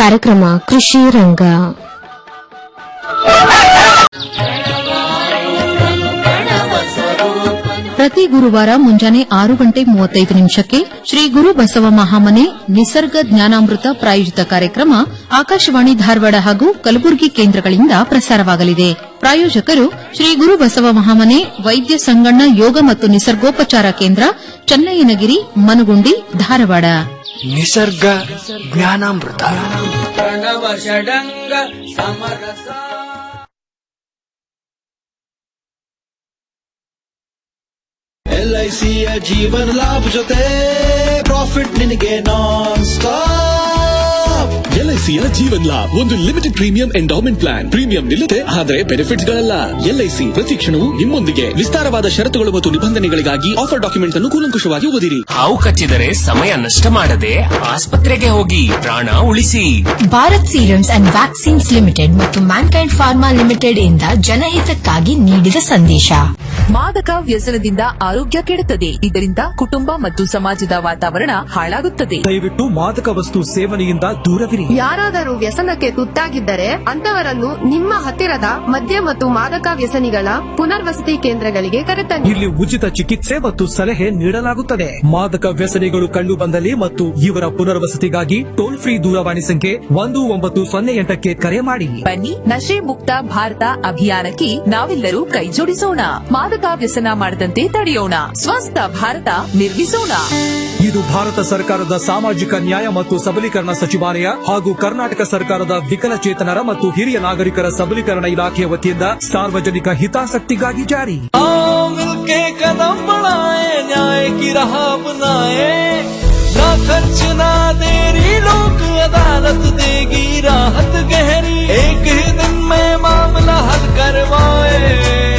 ಕಾರ್ಯಕ್ರಮ ಕೃಷಿ ರಂಗ ಪ್ರತಿ ಗುರುವಾರ ಮುಂಜಾನೆ ಆರು ಗಂಟೆ ಮೂವತ್ತೈದು ನಿಮಿಷಕ್ಕೆ ಶ್ರೀ ಗುರು ಬಸವ ಮಹಾಮನೆ ನಿಸರ್ಗ ಜ್ಞಾನಾಮೃತ ಪ್ರಾಯೋಜಿತ ಕಾರ್ಯಕ್ರಮ ಆಕಾಶವಾಣಿ ಧಾರವಾಡ ಹಾಗೂ ಕಲಬುರಗಿ ಕೇಂದ್ರಗಳಿಂದ ಪ್ರಸಾರವಾಗಲಿದೆ ಪ್ರಾಯೋಜಕರು ಶ್ರೀ ಗುರು ಬಸವ ಮಹಾಮನೆ ವೈದ್ಯ ಸಂಗಣ್ಣ ಯೋಗ ಮತ್ತು ನಿಸರ್ಗೋಪಚಾರ ಕೇಂದ್ರ ಚನ್ನಯ್ಯನಗಿರಿ ಮನಗುಂಡಿ ಧಾರವಾಡ ನಿಸರ್ಗ ಜ್ಞಾನಾಮೃತ ಪ್ರಣವ ಷಡಂಗ ಸಮರಸ ಎಲ್ಐಸಿಯ ಜೀವನ ಲಾಭ ಜೊತೆ ಪ್ರಾಫಿಟ್ ನಿನಗೆ ನಾನ್ ಸ್ಟಾಪ್ ಎಲ್ಐಸಿಯ ಜೀವನ್ ಲಾಭ್ ಒಂದು limited premium endowment plan premium ನಿಲ್ಲುತ್ತೆ ಆದರೆ ಬೆನಿಫಿಟ್ಸ್ ಗಳಲ್ಲ ಎಲ್ಐಸಿ ಪ್ರತಿ ಕ್ಷಣವೂ ನಿಮ್ಮೊಂದಿಗೆ ವಿಸ್ತಾರವಾದ ಷರತ್ತುಗಳು ಮತ್ತು ನಿಬಂಧನೆಗಳಿಗಾಗಿ ಆಫರ್ ಡಾಕ್ಯುಮೆಂಟ್ಸ್ ಅನ್ನು ಕೂಲಂಕುಷವಾಗಿ ಓದಿರಿ ಹಾವು ಕಚ್ಚಿದರೆ ಸಮಯ ನಷ್ಟ ಮಾಡದೆ ಆಸ್ಪತ್ರೆಗೆ ಹೋಗಿ ಪ್ರಾಣ ಉಳಿಸಿ Bharat serums and vaccines limited ಮತ್ತು ಮ್ಯಾನ್ಕೈಂಡ್ ಫಾರ್ಮಾ ಲಿಮಿಟೆಡ್ ಇಂದ ಜನಹಿತಕ್ಕಾಗಿ ನೀಡಿದ ಸಂದೇಶ ಮಾದಕ ವ್ಯಸನದಿಂದ ಆರೋಗ್ಯ ಕೆಡುತ್ತದೆ ಇದರಿಂದ ಕುಟುಂಬ ಮತ್ತು ಸಮಾಜದ ವಾತಾವರಣ ಹಾಳಾಗುತ್ತದೆ ದಯವಿಟ್ಟು ಮಾದಕ ವಸ್ತು ಸೇವನೆಯಿಂದ ದೂರವಿರಿ ಯಾರಾದರೂ ವ್ಯಸನಕ್ಕೆ ತುತ್ತಾಗಿದ್ದರೆ ಅಂತವರನ್ನು ನಿಮ್ಮ ಹತ್ತಿರದ ಮದ್ಯ ಮತ್ತು ಮಾದಕ ವ್ಯಸನಿಗಳ ಪುನರ್ವಸತಿ ಕೇಂದ್ರಗಳಿಗೆ ಕರೆತನ್ನಿ ಇಲ್ಲಿ ಉಚಿತ ಚಿಕಿತ್ಸೆ ಮತ್ತು ಸಲಹೆ ನೀಡಲಾಗುತ್ತದೆ ಮಾದಕ ವ್ಯಸನಿಗಳು ಕಂಡು ಬಂದಲ್ಲಿ ಮತ್ತು ಇವರ ಪುನರ್ವಸತಿಗಾಗಿ ಟೋಲ್ ಫ್ರೀ ದೂರವಾಣಿ ಸಂಖ್ಯೆ ಒಂದು ಒಂಬತ್ತು ಸೊನ್ನೆ ಎಂಟಕ್ಕೆ ಕರೆ ಮಾಡಿ ಬನ್ನಿ ನಶೆ ಮುಕ್ತ ಭಾರತ ಅಭಿಯಾನಕ್ಕೆ ನಾವೆಲ್ಲರೂ ಕೈಜೋಡಿಸೋಣ ಮಾದಕ ವ್ಯಸನ ಮಾಡದಂತೆ ತಡೆಯೋಣ ಸ್ವಸ್ಥ ಭಾರತ ನಿರ್ಮಿಸೋಣ ಇದು ಭಾರತ ಸರ್ಕಾರದ ಸಾಮಾಜಿಕ ನ್ಯಾಯ ಮತ್ತು ಸಬಲೀಕರಣ ಸಚಿವಾಲಯ ಹಾಗೂ ಕರ್ನಾಟಕ ಸರ್ಕಾರದ ವಿಕಲಚೇತನರ ಮತ್ತು ಹಿರಿಯ ನಾಗರಿಕರ ಸಬಲೀಕರಣ ಇಲಾಖೆಯ ವತಿಯಿಂದ ಸಾರ್ವಜನಿಕ ಹಿತಾಸಕ್ತಿಗಾಗಿ ಜಾರಿ मिलके कदम बढ़ाए न्याय की राह अपनाए ना खर्च ना देरी लोक अदालत देगी राहत गहरी एक ही दिन में मामला हल करवाए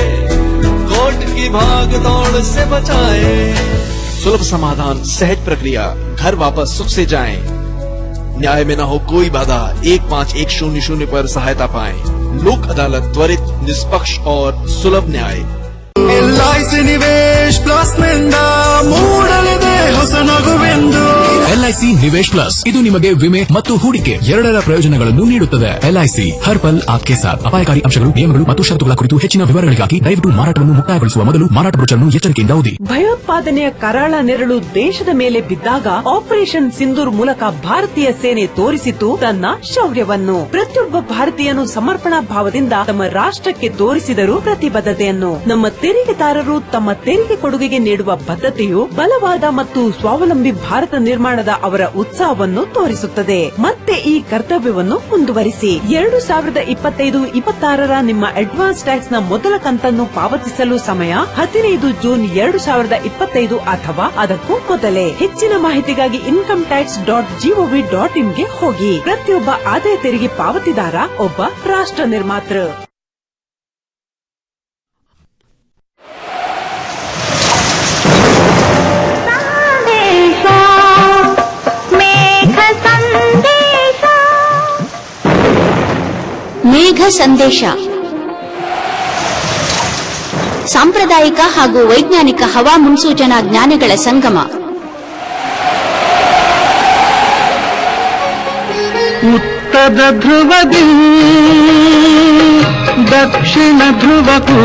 कोर्ट की भाग दौड़ से बचाए सुलभ समाधान सहज प्रक्रिया घर वापस सुख से जाएं न्याय में न हो कोई बाधा एक पाँच एक शून्य शून्य पर सहायता पाएं लोक अदालत त्वरित निष्पक्ष और सुलभ न्याय ಎಲ್ಐಸಿ ನಿವೇಶ್ ಪ್ಲಸ್ ನಿಂದ ಮೂಡಲಿದೆ ಹೊಸ ನಗುವೆಂದು ಎಲ್ಐಸಿ ನಿವೇಶ್ ಪ್ಲಸ್ ಇದು ನಿಮಗೆ ವಿಮೆ ಮತ್ತು ಹೂಡಿಕೆ ಎರಡರ ಪ್ರಯೋಜನಗಳನ್ನು ನೀಡುತ್ತದೆ ಎಲ್ಐಸಿ ಹರ್ ಪಲ್ ಆಪ್ಕೆ ಸಾಥ್ ಅಪಾಯಕಾರಿ ಅಂಶಗಳು ನಿಯಮಗಳು ಮತ್ತು ಷರತ್ತುಗಳ ಕುರಿತು ಹೆಚ್ಚಿನ ವಿವರಗಳಿಗಾಗಿ ದಯವಿಟ್ಟು ಮಾರಾಟವನ್ನು ಮುಕ್ತಾಯಗೊಳಿಸುವ ಮೊದಲು ಮಾರಾಟ ಬ್ರೋಚರ್ನ್ನು ಎಚ್ಚರಿಕೆಯಿಂದ ಓದಿ ಭಯೋತ್ಪಾದನೆಯ ಕರಾಳ ನೆರಳು ದೇಶದ ಮೇಲೆ ಬಿದ್ದಾಗ ಆಪರೇಷನ್ ಸಿಂಧೂರ್ ಮೂಲಕ ಭಾರತೀಯ ಸೇನೆ ತೋರಿಸಿತು ತನ್ನ ಶೌರ್ಯವನ್ನು ಪ್ರತಿಯೊಬ್ಬ ಭಾರತೀಯನು ಸಮರ್ಪಣಾ ಭಾವದಿಂದ ತಮ್ಮ ರಾಷ್ಟ್ರಕ್ಕೆ ತೋರಿಸಿದರು ಪ್ರತಿಬದ್ಧತೆಯನ್ನು ನಮ್ಮ ತೆರಿಗೆದಾರರು ತಮ್ಮ ತೆರಿಗೆ ಕೊಡುಗೆಗೆ ನೀಡುವ ಬದ್ಧತೆಯು ಬಲವಾದ ಮತ್ತು ಸ್ವಾವಲಂಬಿ ಭಾರತ ನಿರ್ಮಾಣದ ಅವರ ಉತ್ಸಾಹವನ್ನು ತೋರಿಸುತ್ತದೆ ಮತ್ತೆ ಈ ಕರ್ತವ್ಯವನ್ನು ಮುಂದುವರಿಸಿ ಎರಡು ಸಾವಿರದ ಇಪ್ಪತ್ತೈದು ಇಪ್ಪತ್ತಾರರ ನಿಮ್ಮ ಅಡ್ವಾನ್ಸ್ ಟ್ಯಾಕ್ಸ್ ನ ಮೊದಲ ಕಂತನ್ನು ಪಾವತಿಸಲು ಸಮಯ ಹದಿನೈದು ಜೂನ್ ಎರಡು ಸಾವಿರದ ಇಪ್ಪತ್ತೈದು ಅಥವಾ ಅದಕ್ಕೂ ಮೊದಲೇ ಹೆಚ್ಚಿನ ಮಾಹಿತಿಗಾಗಿ income tax dot GOV dot ಇನ್ಗೆ ಹೋಗಿ ಪ್ರತಿಯೊಬ್ಬ ಆದಾಯ ತೆರಿಗೆ ಪಾವತಿದಾರ ಒಬ್ಬ ರಾಷ್ಟ್ರ ನಿರ್ಮಾತೃ ಮೇಘ ಸಂದೇಶ ಸಾಂಪ್ರದಾಯಿಕ ಹಾಗೂ ವೈಜ್ಞಾನಿಕ ಹವಾ ಮುನ್ಸೂಚನಾ ಜ್ಞಾನಿಗಳ ಸಂಗಮ ಉತ್ತರ ಧ್ರುವದಿ ದಕ್ಷಿಣ ಧ್ರುವಕ್ಕೂ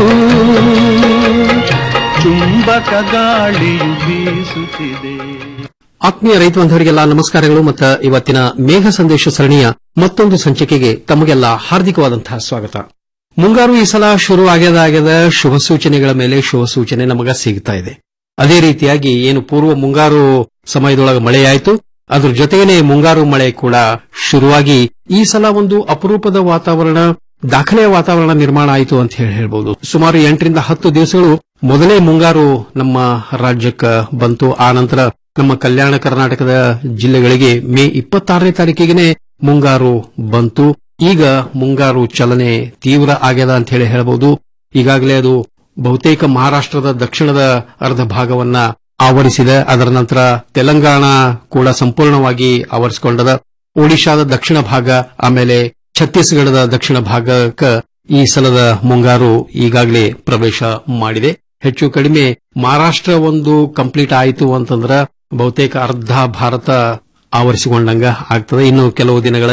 ಚುಂಬಕ ಗಾಳಿಯು ಬೀಸುತ್ತಿದೆ ಆತ್ಮೀಯ ರೈತ ಬಾಂಧವರಿಗೆಲ್ಲ ನಮಸ್ಕಾರಗಳು ಮತ್ತು ಇವತ್ತಿನ ಮೇಘ ಸಂದೇಶ ಸರಣಿಯ ಮತ್ತೊಂದು ಸಂಚಿಕೆಗೆ ತಮಗೆಲ್ಲ ಹಾರ್ದಿಕವಾದಂತಹ ಸ್ವಾಗತ ಮುಂಗಾರು ಈ ಸಲ ಶುರು ಆಗ್ಯದ ಆಗ್ಯದ ಶುಭ ಸೂಚನೆಗಳ ಮೇಲೆ ಶುಭ ಸೂಚನೆ ನಮಗ ಸಿಗ್ತಾ ಇದೆ ಅದೇ ರೀತಿಯಾಗಿ ಏನು ಪೂರ್ವ ಮುಂಗಾರು ಸಮಯದೊಳಗೆ ಮಳೆಯಾಯಿತು ಅದ್ರ ಜೊತೆಗೇನೆ ಮುಂಗಾರು ಮಳೆ ಕೂಡ ಶುರುವಾಗಿ ಈ ಸಲ ಒಂದು ಅಪರೂಪದ ವಾತಾವರಣ ದಾಖಲೆಯ ವಾತಾವರಣ ನಿರ್ಮಾಣ ಆಯಿತು ಅಂತ ಹೇಳಿ ಹೇಳ್ಬಹುದು ಸುಮಾರು ಎಂಟರಿಂದ ಹತ್ತು ದಿವಸಗಳು ಮೊದಲೇ ಮುಂಗಾರು ನಮ್ಮ ರಾಜ್ಯಕ್ಕೆ ಬಂತು ಆ ನಂತರ ನಮ್ಮ ಕಲ್ಯಾಣ ಕರ್ನಾಟಕದ ಜಿಲ್ಲೆಗಳಿಗೆ ಮೇ ಇಪ್ಪತ್ತಾರನೇ ತಾರೀಕಿಗೆ ಮುಂಗಾರು ಬಂತು ಈಗ ಮುಂಗಾರು ಚಲನೆ ತೀವ್ರ ಆಗ್ಯದ ಅಂತ ಹೇಳಿ ಹೇಳಬಹುದು ಈಗಾಗಲೇ ಅದು ಬಹುತೇಕ ಮಹಾರಾಷ್ಟ್ರದ ದಕ್ಷಿಣದ ಅರ್ಧ ಭಾಗವನ್ನ ಆವರಿಸಿದೆ ಅದರ ನಂತರ ತೆಲಂಗಾಣ ಕೂಡ ಸಂಪೂರ್ಣವಾಗಿ ಆವರಿಸಿಕೊಂಡದ ಒಡಿಶಾದ ದಕ್ಷಿಣ ಭಾಗ ಆಮೇಲೆ ಛತ್ತೀಸ್ಗಢದ ದಕ್ಷಿಣ ಭಾಗಕ್ಕೆ ಈ ಸಲದ ಮುಂಗಾರು ಈಗಾಗಲೇ ಪ್ರವೇಶ ಮಾಡಿದೆ ಹೆಚ್ಚು ಕಡಿಮೆ ಮಹಾರಾಷ್ಟ್ರ ಒಂದು ಕಂಪ್ಲೀಟ್ ಆಯಿತು ಅಂತಂದ್ರ ಬಹುತೇಕ ಅರ್ಧ ಭಾರತ ಆವರಿಸಿಕೊಂಡಂಗ ಆಗ್ತದೆ ಇನ್ನು ಕೆಲವು ದಿನಗಳಲ್ಲಿ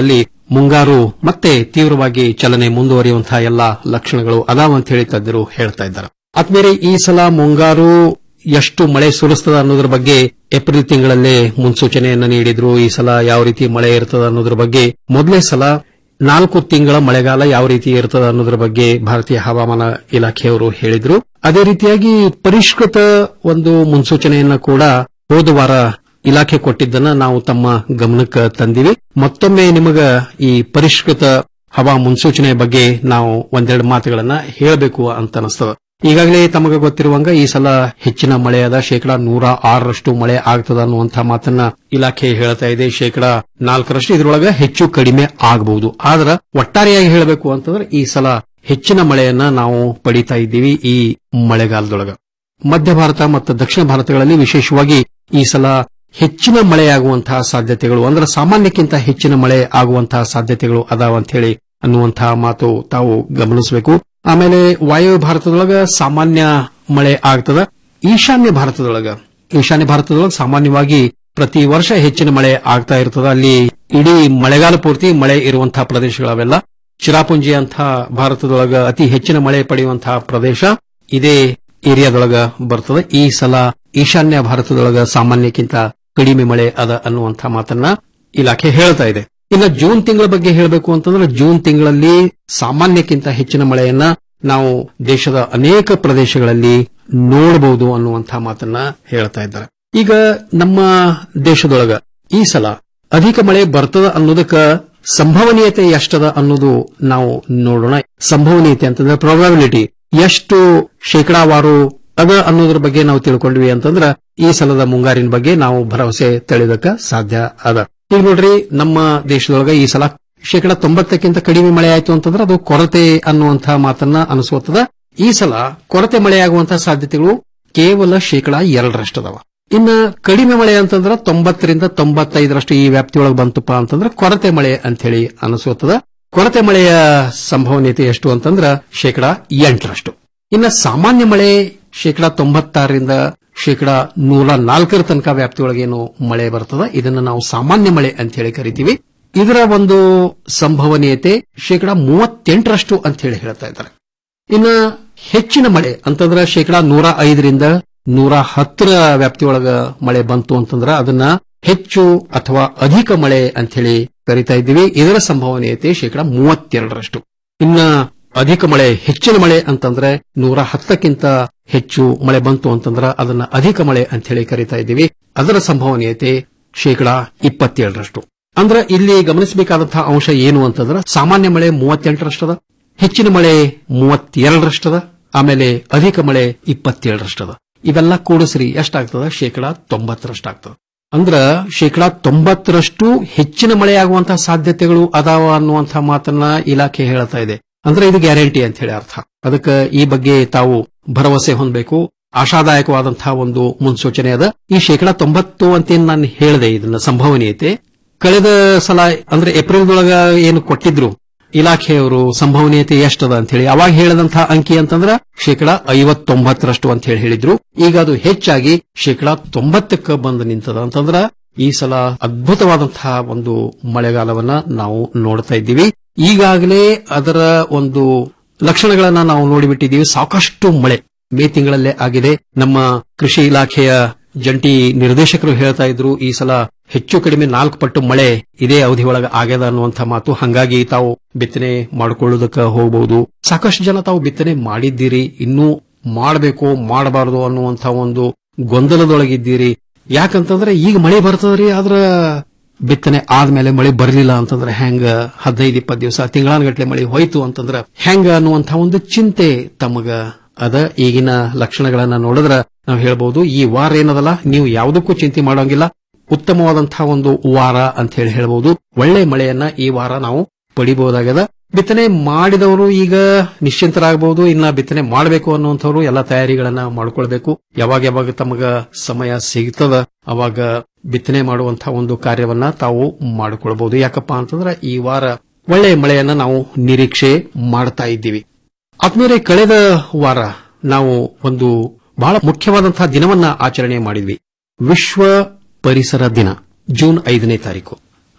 ಮುಂಗಾರು ಮತ್ತೆ ತೀವ್ರವಾಗಿ ಚಲನೆ ಮುಂದುವರಿಯುವಂತಹ ಎಲ್ಲಾ ಲಕ್ಷಣಗಳು ಅದಾವ ಅಂತ ಹೇಳಿ ತಜ್ಞರು ಹೇಳ್ತಾ ಇದ್ದಾರೆ ಆದ್ಮೇಲೆ ಈ ಸಲ ಮುಂಗಾರು ಎಷ್ಟು ಮಳೆ ಸುರಿಸ್ತದ ಅನ್ನೋದ್ರ ಬಗ್ಗೆ ಏಪ್ರಿಲ್ ತಿಂಗಳಲ್ಲೇ ಮುನ್ಸೂಚನೆಯನ್ನ ನೀಡಿದ್ರು ಈ ಸಲ ಯಾವ ರೀತಿ ಮಳೆ ಇರ್ತದ ಅನ್ನೋದ್ರ ಬಗ್ಗೆ ಮೊದಲೇ ಸಲ ನಾಲ್ಕು ತಿಂಗಳ ಮಳೆಗಾಲ ಯಾವ ರೀತಿ ಇರ್ತದ ಅನ್ನೋದ್ರ ಬಗ್ಗೆ ಭಾರತೀಯ ಹವಾಮಾನ ಇಲಾಖೆಯವರು ಹೇಳಿದ್ರು ಅದೇ ರೀತಿಯಾಗಿ ಪರಿಷ್ಕೃತ ಒಂದು ಮುನ್ಸೂಚನೆಯನ್ನ ಕೂಡ ಹೋದ ವಾರ ಇಲಾಖೆ ಕೊಟ್ಟಿದ್ದನ್ನ ನಾವು ತಮ್ಮ ಗಮನಕ್ಕೆ ತಂದಿವಿ ಮತ್ತೊಮ್ಮೆ ನಿಮಗ ಈ ಪರಿಷ್ಕೃತ ಹವಾ ಮುನ್ಸೂಚನೆ ಬಗ್ಗೆ ನಾವು ಒಂದೆರಡು ಮಾತುಗಳನ್ನ ಹೇಳಬೇಕು ಅಂತ ಅನಿಸ್ತದ ಈಗಾಗಲೇ ತಮಗೆ ಗೊತ್ತಿರುವಂಗ ಈ ಸಲ ಹೆಚ್ಚಿನ ಮಳೆಯಾದ ಶೇಕಡಾ ನೂರ ಆರರಷ್ಟು ಮಳೆ ಆಗ್ತದ ಅನ್ನುವಂತಹ ಮಾತನ್ನ ಇಲಾಖೆ ಹೇಳ್ತಾ ಇದೆ ಶೇಕಡಾ ನಾಲ್ಕರಷ್ಟು ಇದರೊಳಗ ಹೆಚ್ಚು ಕಡಿಮೆ ಆಗಬಹುದು ಆದ್ರ ಒಟ್ಟಾರೆಯಾಗಿ ಹೇಳಬೇಕು ಅಂತಂದ್ರೆ ಈ ಸಲ ಹೆಚ್ಚಿನ ಮಳೆಯನ್ನ ನಾವು ಪಡಿತಾ ಇದ್ದೀವಿ ಈ ಮಳೆಗಾಲದೊಳಗ ಮಧ್ಯ ಭಾರತ ಮತ್ತು ದಕ್ಷಿಣ ಭಾರತಗಳಲ್ಲಿ ವಿಶೇಷವಾಗಿ ಈ ಸಲ ಹೆಚ್ಚಿನ ಮಳೆಯಾಗುವಂತಹ ಸಾಧ್ಯತೆಗಳು ಅಂದ್ರೆ ಸಾಮಾನ್ಯಕ್ಕಿಂತ ಹೆಚ್ಚಿನ ಮಳೆ ಆಗುವಂತಹ ಸಾಧ್ಯತೆಗಳು ಅದಾವ ಅಂತ ಹೇಳಿ ಅನ್ನುವಂತಹ ಮಾತು ತಾವು ಗಮನಿಸಬೇಕು ಆಮೇಲೆ ವಾಯವ್ಯ ಭಾರತದೊಳಗ ಸಾಮಾನ್ಯ ಮಳೆ ಆಗ್ತದ ಈಶಾನ್ಯ ಭಾರತದೊಳಗ ಈಶಾನ್ಯ ಭಾರತದೊಳಗ ಸಾಮಾನ್ಯವಾಗಿ ಪ್ರತಿ ವರ್ಷ ಹೆಚ್ಚಿನ ಮಳೆ ಆಗ್ತಾ ಇರ್ತದ ಅಲ್ಲಿ ಇಡೀ ಮಳೆಗಾಲ ಪೂರ್ತಿ ಮಳೆ ಇರುವಂತಹ ಪ್ರದೇಶಗಳವೆಲ್ಲ ಚಿರಾಪುಂಜಿ ಅಂತ ಭಾರತದೊಳಗ ಅತಿ ಹೆಚ್ಚಿನ ಮಳೆ ಪಡೆಯುವಂತಹ ಪ್ರದೇಶ ಇದೇ ಏರಿಯಾದೊಳಗ ಬರ್ತದೆ ಈ ಸಲ ಈಶಾನ್ಯ ಭಾರತದೊಳಗ ಸಾಮಾನ್ಯಕ್ಕಿಂತ ಕಡಿಮೆ ಮಳೆ ಅದ ಅನ್ನುವಂಥ ಮಾತನ್ನ ಇಲಾಖೆ ಹೇಳ್ತಾ ಇದೆ ಇನ್ನು ಜೂನ್ ತಿಂಗಳ ಬಗ್ಗೆ ಹೇಳಬೇಕು ಅಂತಂದ್ರೆ ಜೂನ್ ತಿಂಗಳಲ್ಲಿ ಸಾಮಾನ್ಯಕ್ಕಿಂತ ಹೆಚ್ಚಿನ ಮಳೆಯನ್ನ ನಾವು ದೇಶದ ಅನೇಕ ಪ್ರದೇಶಗಳಲ್ಲಿ ನೋಡಬಹುದು ಅನ್ನುವಂಥ ಮಾತನ್ನ ಹೇಳ್ತಾ ಇದ್ದಾರೆ ಈಗ ನಮ್ಮ ದೇಶದೊಳಗ ಈ ಸಲ ಅಧಿಕ ಮಳೆ ಬರ್ತದ ಅನ್ನೋದಕ್ಕ ಸಂಭವನೀಯತೆ ಎಷ್ಟದ ಅನ್ನೋದು ನಾವು ನೋಡೋಣ ಸಂಭವನೀಯತೆ ಅಂತಂದ್ರೆ ಪ್ರಾಬಬಿಲಿಟಿ ಎಷ್ಟು ಶೇಕಡಾವಾರು ಅದ ಅನ್ನೋದ್ರ ಬಗ್ಗೆ ನಾವು ತಿಳ್ಕೊಂಡ್ವಿ ಅಂತಂದ್ರ ಈ ಸಲದ ಮುಂಗಾರಿನ ಬಗ್ಗೆ ನಾವು ಭರವಸೆ ತಿಳಿದಕ್ಕ ಸಾಧ್ಯ ಅದ ಈಗ ನೋಡ್ರಿ ನಮ್ಮ ದೇಶದೊಳಗ ಈ ಸಲ ಶೇಕಡ ತೊಂಬತ್ತಕ್ಕಿಂತ ಕಡಿಮೆ ಮಳೆ ಆಯ್ತು ಅಂತಂದ್ರೆ ಅದು ಕೊರತೆ ಅನ್ನುವಂತಹ ಮಾತನ್ನ ಅನಿಸುತ್ತದೆ ಈ ಸಲ ಕೊರತೆ ಮಳೆಯಾಗುವಂತಹ ಸಾಧ್ಯತೆಗಳು ಕೇವಲ ಶೇಕಡ ಎರಡರಷ್ಟದವ ಇನ್ನ ಕಡಿಮೆ ಮಳೆ ಅಂತಂದ್ರೆ ತೊಂಬತ್ತರಿಂದ ತೊಂಬತ್ತೈದರಷ್ಟು ಈ ವ್ಯಾಪ್ತಿಯೊಳಗೆ ಬಂತಪ್ಪ ಅಂತಂದ್ರೆ ಕೊರತೆ ಮಳೆ ಅಂತ ಹೇಳಿ ಅನಿಸುತ್ತದೆ ಕೊರತೆ ಮಳೆಯ ಸಂಭವನೀಯತೆ ಎಷ್ಟು ಅಂತಂದ್ರ ಶೇಕಡ ಎಂಟರಷ್ಟು ಇನ್ನ ಸಾಮಾನ್ಯ ಮಳೆ ಶೇಕಡ ತೊಂಬತ್ತಾರರಿಂದ ಶೇಕಡ ನೂರ ನಾಲ್ಕರ ತನಕ ವ್ಯಾಪ್ತಿಯೊಳಗೇನು ಮಳೆ ಬರ್ತದ ಇದನ್ನ ನಾವು ಸಾಮಾನ್ಯ ಮಳೆ ಅಂತ ಹೇಳಿ ಕರಿತೀವಿ ಇದರ ಒಂದು ಸಂಭವನೀಯತೆ ಶೇಕಡ ಮೂವತ್ತೆಂಟರಷ್ಟು ಅಂತ ಹೇಳಿ ಹೇಳ್ತಾ ಇದ್ದಾರೆ ಇನ್ನ ಹೆಚ್ಚಿನ ಮಳೆ ಅಂತಂದ್ರೆ ಶೇಕಡ ನೂರ ಐದರಿಂದ ನೂರ ಹತ್ತರ ವ್ಯಾಪ್ತಿಯೊಳಗ ಮಳೆ ಬಂತು ಅಂತಂದ್ರ ಅದನ್ನ ಹೆಚ್ಚು ಅಥವಾ ಅಧಿಕ ಮಳೆ ಅಂತ ಹೇಳಿ ಕರಿತಾ ಇದ್ದೀವಿ ಇದರ ಸಂಭವನೀಯತೆ ಶೇಕಡ ಮೂವತ್ತೆರಡರಷ್ಟು ಇನ್ನ ಅಧಿಕ ಮಳೆ ಹೆಚ್ಚಿನ ಮಳೆ ಅಂತಂದ್ರೆ ನೂರ ಹತ್ತಕ್ಕಿಂತ ಹೆಚ್ಚು ಮಳೆ ಬಂತು ಅಂತಂದ್ರ ಅದನ್ನ ಅಧಿಕ ಮಳೆ ಅಂತ ಹೇಳಿ ಕರಿತಾ ಇದ್ದೀವಿ ಅದರ ಸಂಭವನೀಯತೆ ಶೇಕಡ ಇಪ್ಪತ್ತೇಳರಷ್ಟು ಅಂದ್ರ ಇಲ್ಲಿ ಗಮನಿಸಬೇಕಾದಂತಹ ಅಂಶ ಏನು ಅಂತಂದ್ರ ಸಾಮಾನ್ಯ ಮಳೆ ಮೂವತ್ತೆಂಟರಷ್ಟದ ಹೆಚ್ಚಿನ ಮಳೆ ಮೂವತ್ತೆರಡರಷ್ಟದ ಆಮೇಲೆ ಅಧಿಕ ಮಳೆ ಇಪ್ಪತ್ತೇಳರಷ್ಟದ ಇವೆಲ್ಲ ಕೂಡಿಸ್ರಿ ಎಷ್ಟಾಗ್ತದ ಶೇಕಡ ತೊಂಬತ್ತರಷ್ಟಾಗ್ತದ ಅಂದ್ರ ಶೇಕಡ ತೊಂಬತ್ತರಷ್ಟು ಹೆಚ್ಚಿನ ಮಳೆಯಾಗುವಂತಹ ಸಾಧ್ಯತೆಗಳು ಅದಾವ ಅನ್ನುವಂತಹ ಮಾತನ್ನ ಇಲಾಖೆ ಹೇಳ್ತಾ ಇದೆ ಅಂದ್ರೆ ಇದು ಗ್ಯಾರಂಟಿ ಅಂತ ಹೇಳಿ ಅರ್ಥ ಅದಕ್ಕೆ ಈ ಬಗ್ಗೆ ತಾವು ಭರವಸೆ ಹೊಂದಬೇಕು ಆಶಾದಾಯಕವಾದಂತಹ ಒಂದು ಮುನ್ಸೂಚನೆ ಅದ ಈ ಶೇಕಡ ತೊಂಬತ್ತು ಅಂತೇನು ನಾನು ಹೇಳಿದೆ ಇದನ್ನ ಸಂಭವನೀಯತೆ ಕಳೆದ ಸಲ ಅಂದ್ರೆ ಏಪ್ರಿಲ್ದೊಳಗ ಏನು ಕೊಟ್ಟಿದ್ರು ಇಲಾಖೆಯವರು ಸಂಭವನೀಯತೆ ಎಷ್ಟದ ಅಂತ ಹೇಳಿ ಅವಾಗ ಹೇಳದಂತಹ ಅಂಕಿ ಅಂತಂದ್ರ ಶೇಕಡ ಐವತ್ತೊಂಬತ್ತರಷ್ಟು ಅಂತ ಹೇಳಿ ಹೇಳಿದ್ರು ಈಗ ಅದು ಹೆಚ್ಚಾಗಿ ಶೇಕಡ ತೊಂಬತ್ತಕ್ಕೆ ಬಂದು ನಿಂತದ ಅಂತಂದ್ರ ಈ ಸಲ ಅದ್ಭುತವಾದಂತಹ ಒಂದು ಮಳೆಗಾಲವನ್ನ ನಾವು ನೋಡ್ತಾ ಇದ್ದೀವಿ ಈಗಾಗಲೇ ಅದರ ಒಂದು ಲಕ್ಷಣಗಳನ್ನ ನಾವು ನೋಡಿಬಿಟ್ಟಿದ್ದೀವಿ ಸಾಕಷ್ಟು ಮಳೆ ಮೇ ತಿಂಗಳಲ್ಲೇ ಆಗಿದೆ ನಮ್ಮ ಕೃಷಿ ಇಲಾಖೆಯ ಜಂಟಿ ನಿರ್ದೇಶಕರು ಹೇಳ್ತಾ ಇದ್ರು ಈ ಸಲ ಹೆಚ್ಚು ಕಡಿಮೆ ನಾಲ್ಕು ಪಟ್ಟು ಮಳೆ ಇದೇ ಅವಧಿ ಒಳಗೆ ಆಗ್ಯದ ಅನ್ನುವಂಥ ಮಾತು ಹಂಗಾಗಿ ತಾವು ಬಿತ್ತನೆ ಮಾಡಿಕೊಳ್ಳುವುದಕ್ಕೆ ಹೋಗಬಹುದು ಸಾಕಷ್ಟು ಜನ ತಾವು ಬಿತ್ತನೆ ಮಾಡಿದ್ದೀರಿ ಇನ್ನೂ ಮಾಡಬೇಕು ಮಾಡಬಾರದು ಅನ್ನುವಂಥ ಒಂದು ಗೊಂದಲದೊಳಗಿದ್ದೀರಿ ಯಾಕಂತಂದ್ರೆ ಈಗ ಮಳೆ ಬರ್ತದ್ರಿ ಆದ್ರ ಬಿತ್ತನೆ ಆದ್ಮೇಲೆ ಮಳೆ ಬರಲಿಲ್ಲ ಅಂತಂದ್ರೆ ಹೆಂಗ ಹದಿನೈದು ಇಪ್ಪತ್ತು ದಿವಸ ತಿಂಗಳಾನಗಟ್ಲೆ ಮಳೆ ಹೋಯ್ತು ಅಂತಂದ್ರ ಹೆಂಗ ಅನ್ನುವಂಥ ಒಂದು ಚಿಂತೆ ತಮಗ ಅದ ಈಗಿನ ಲಕ್ಷಣಗಳನ್ನ ನೋಡಿದ್ರ ನಾವು ಹೇಳ್ಬಹುದು ಈ ವಾರ ಏನದಲ್ಲ ನೀವು ಯಾವುದಕ್ಕೂ ಚಿಂತೆ ಮಾಡೋಂಗಿಲ್ಲ ಉತ್ತಮವಾದಂತಹ ಒಂದು ವಾರ ಅಂತ ಹೇಳಿ ಹೇಳ್ಬಹುದು ಒಳ್ಳೆ ಮಳೆಯನ್ನ ಈ ವಾರ ನಾವು ಪಡಿಬಹುದಾಗದ ಬಿತ್ತನೆ ಮಾಡಿದವರು ಈಗ ನಿಶ್ಚಿಂತರಾಗಬಹುದು ಇನ್ನ ಬಿತ್ತನೆ ಮಾಡಬೇಕು ಅನ್ನುವಂಥವ್ರು ಎಲ್ಲ ತಯಾರಿಗಳನ್ನ ಮಾಡ್ಕೊಳ್ಬೇಕು ಯಾವಾಗ ಯಾವಾಗ ತಮಗ ಸಮಯ ಸಿಗ್ತದ ಅವಾಗ ಬಿತ್ತನೆ ಮಾಡುವಂತಹ ಒಂದು ಕಾರ್ಯವನ್ನ ತಾವು ಮಾಡಿಕೊಳ್ಬಹುದು ಯಾಕಪ್ಪ ಅಂತಂದ್ರೆ ಈ ವಾರ ಒಳ್ಳೆ ಮಳೆಯನ್ನ ನಾವು ನಿರೀಕ್ಷೆ ಮಾಡ್ತಾ ಇದ್ದೀವಿ ಆದ್ಮೇಲೆ ಕಳೆದ ವಾರ ನಾವು ಒಂದು ಬಹಳ ಮುಖ್ಯವಾದಂತಹ ದಿನವನ್ನ ಆಚರಣೆ ಮಾಡಿದ್ವಿ ವಿಶ್ವ ಪರಿಸರ ದಿನ ಜೂನ್ ಐದನೇ ತಾರೀಕು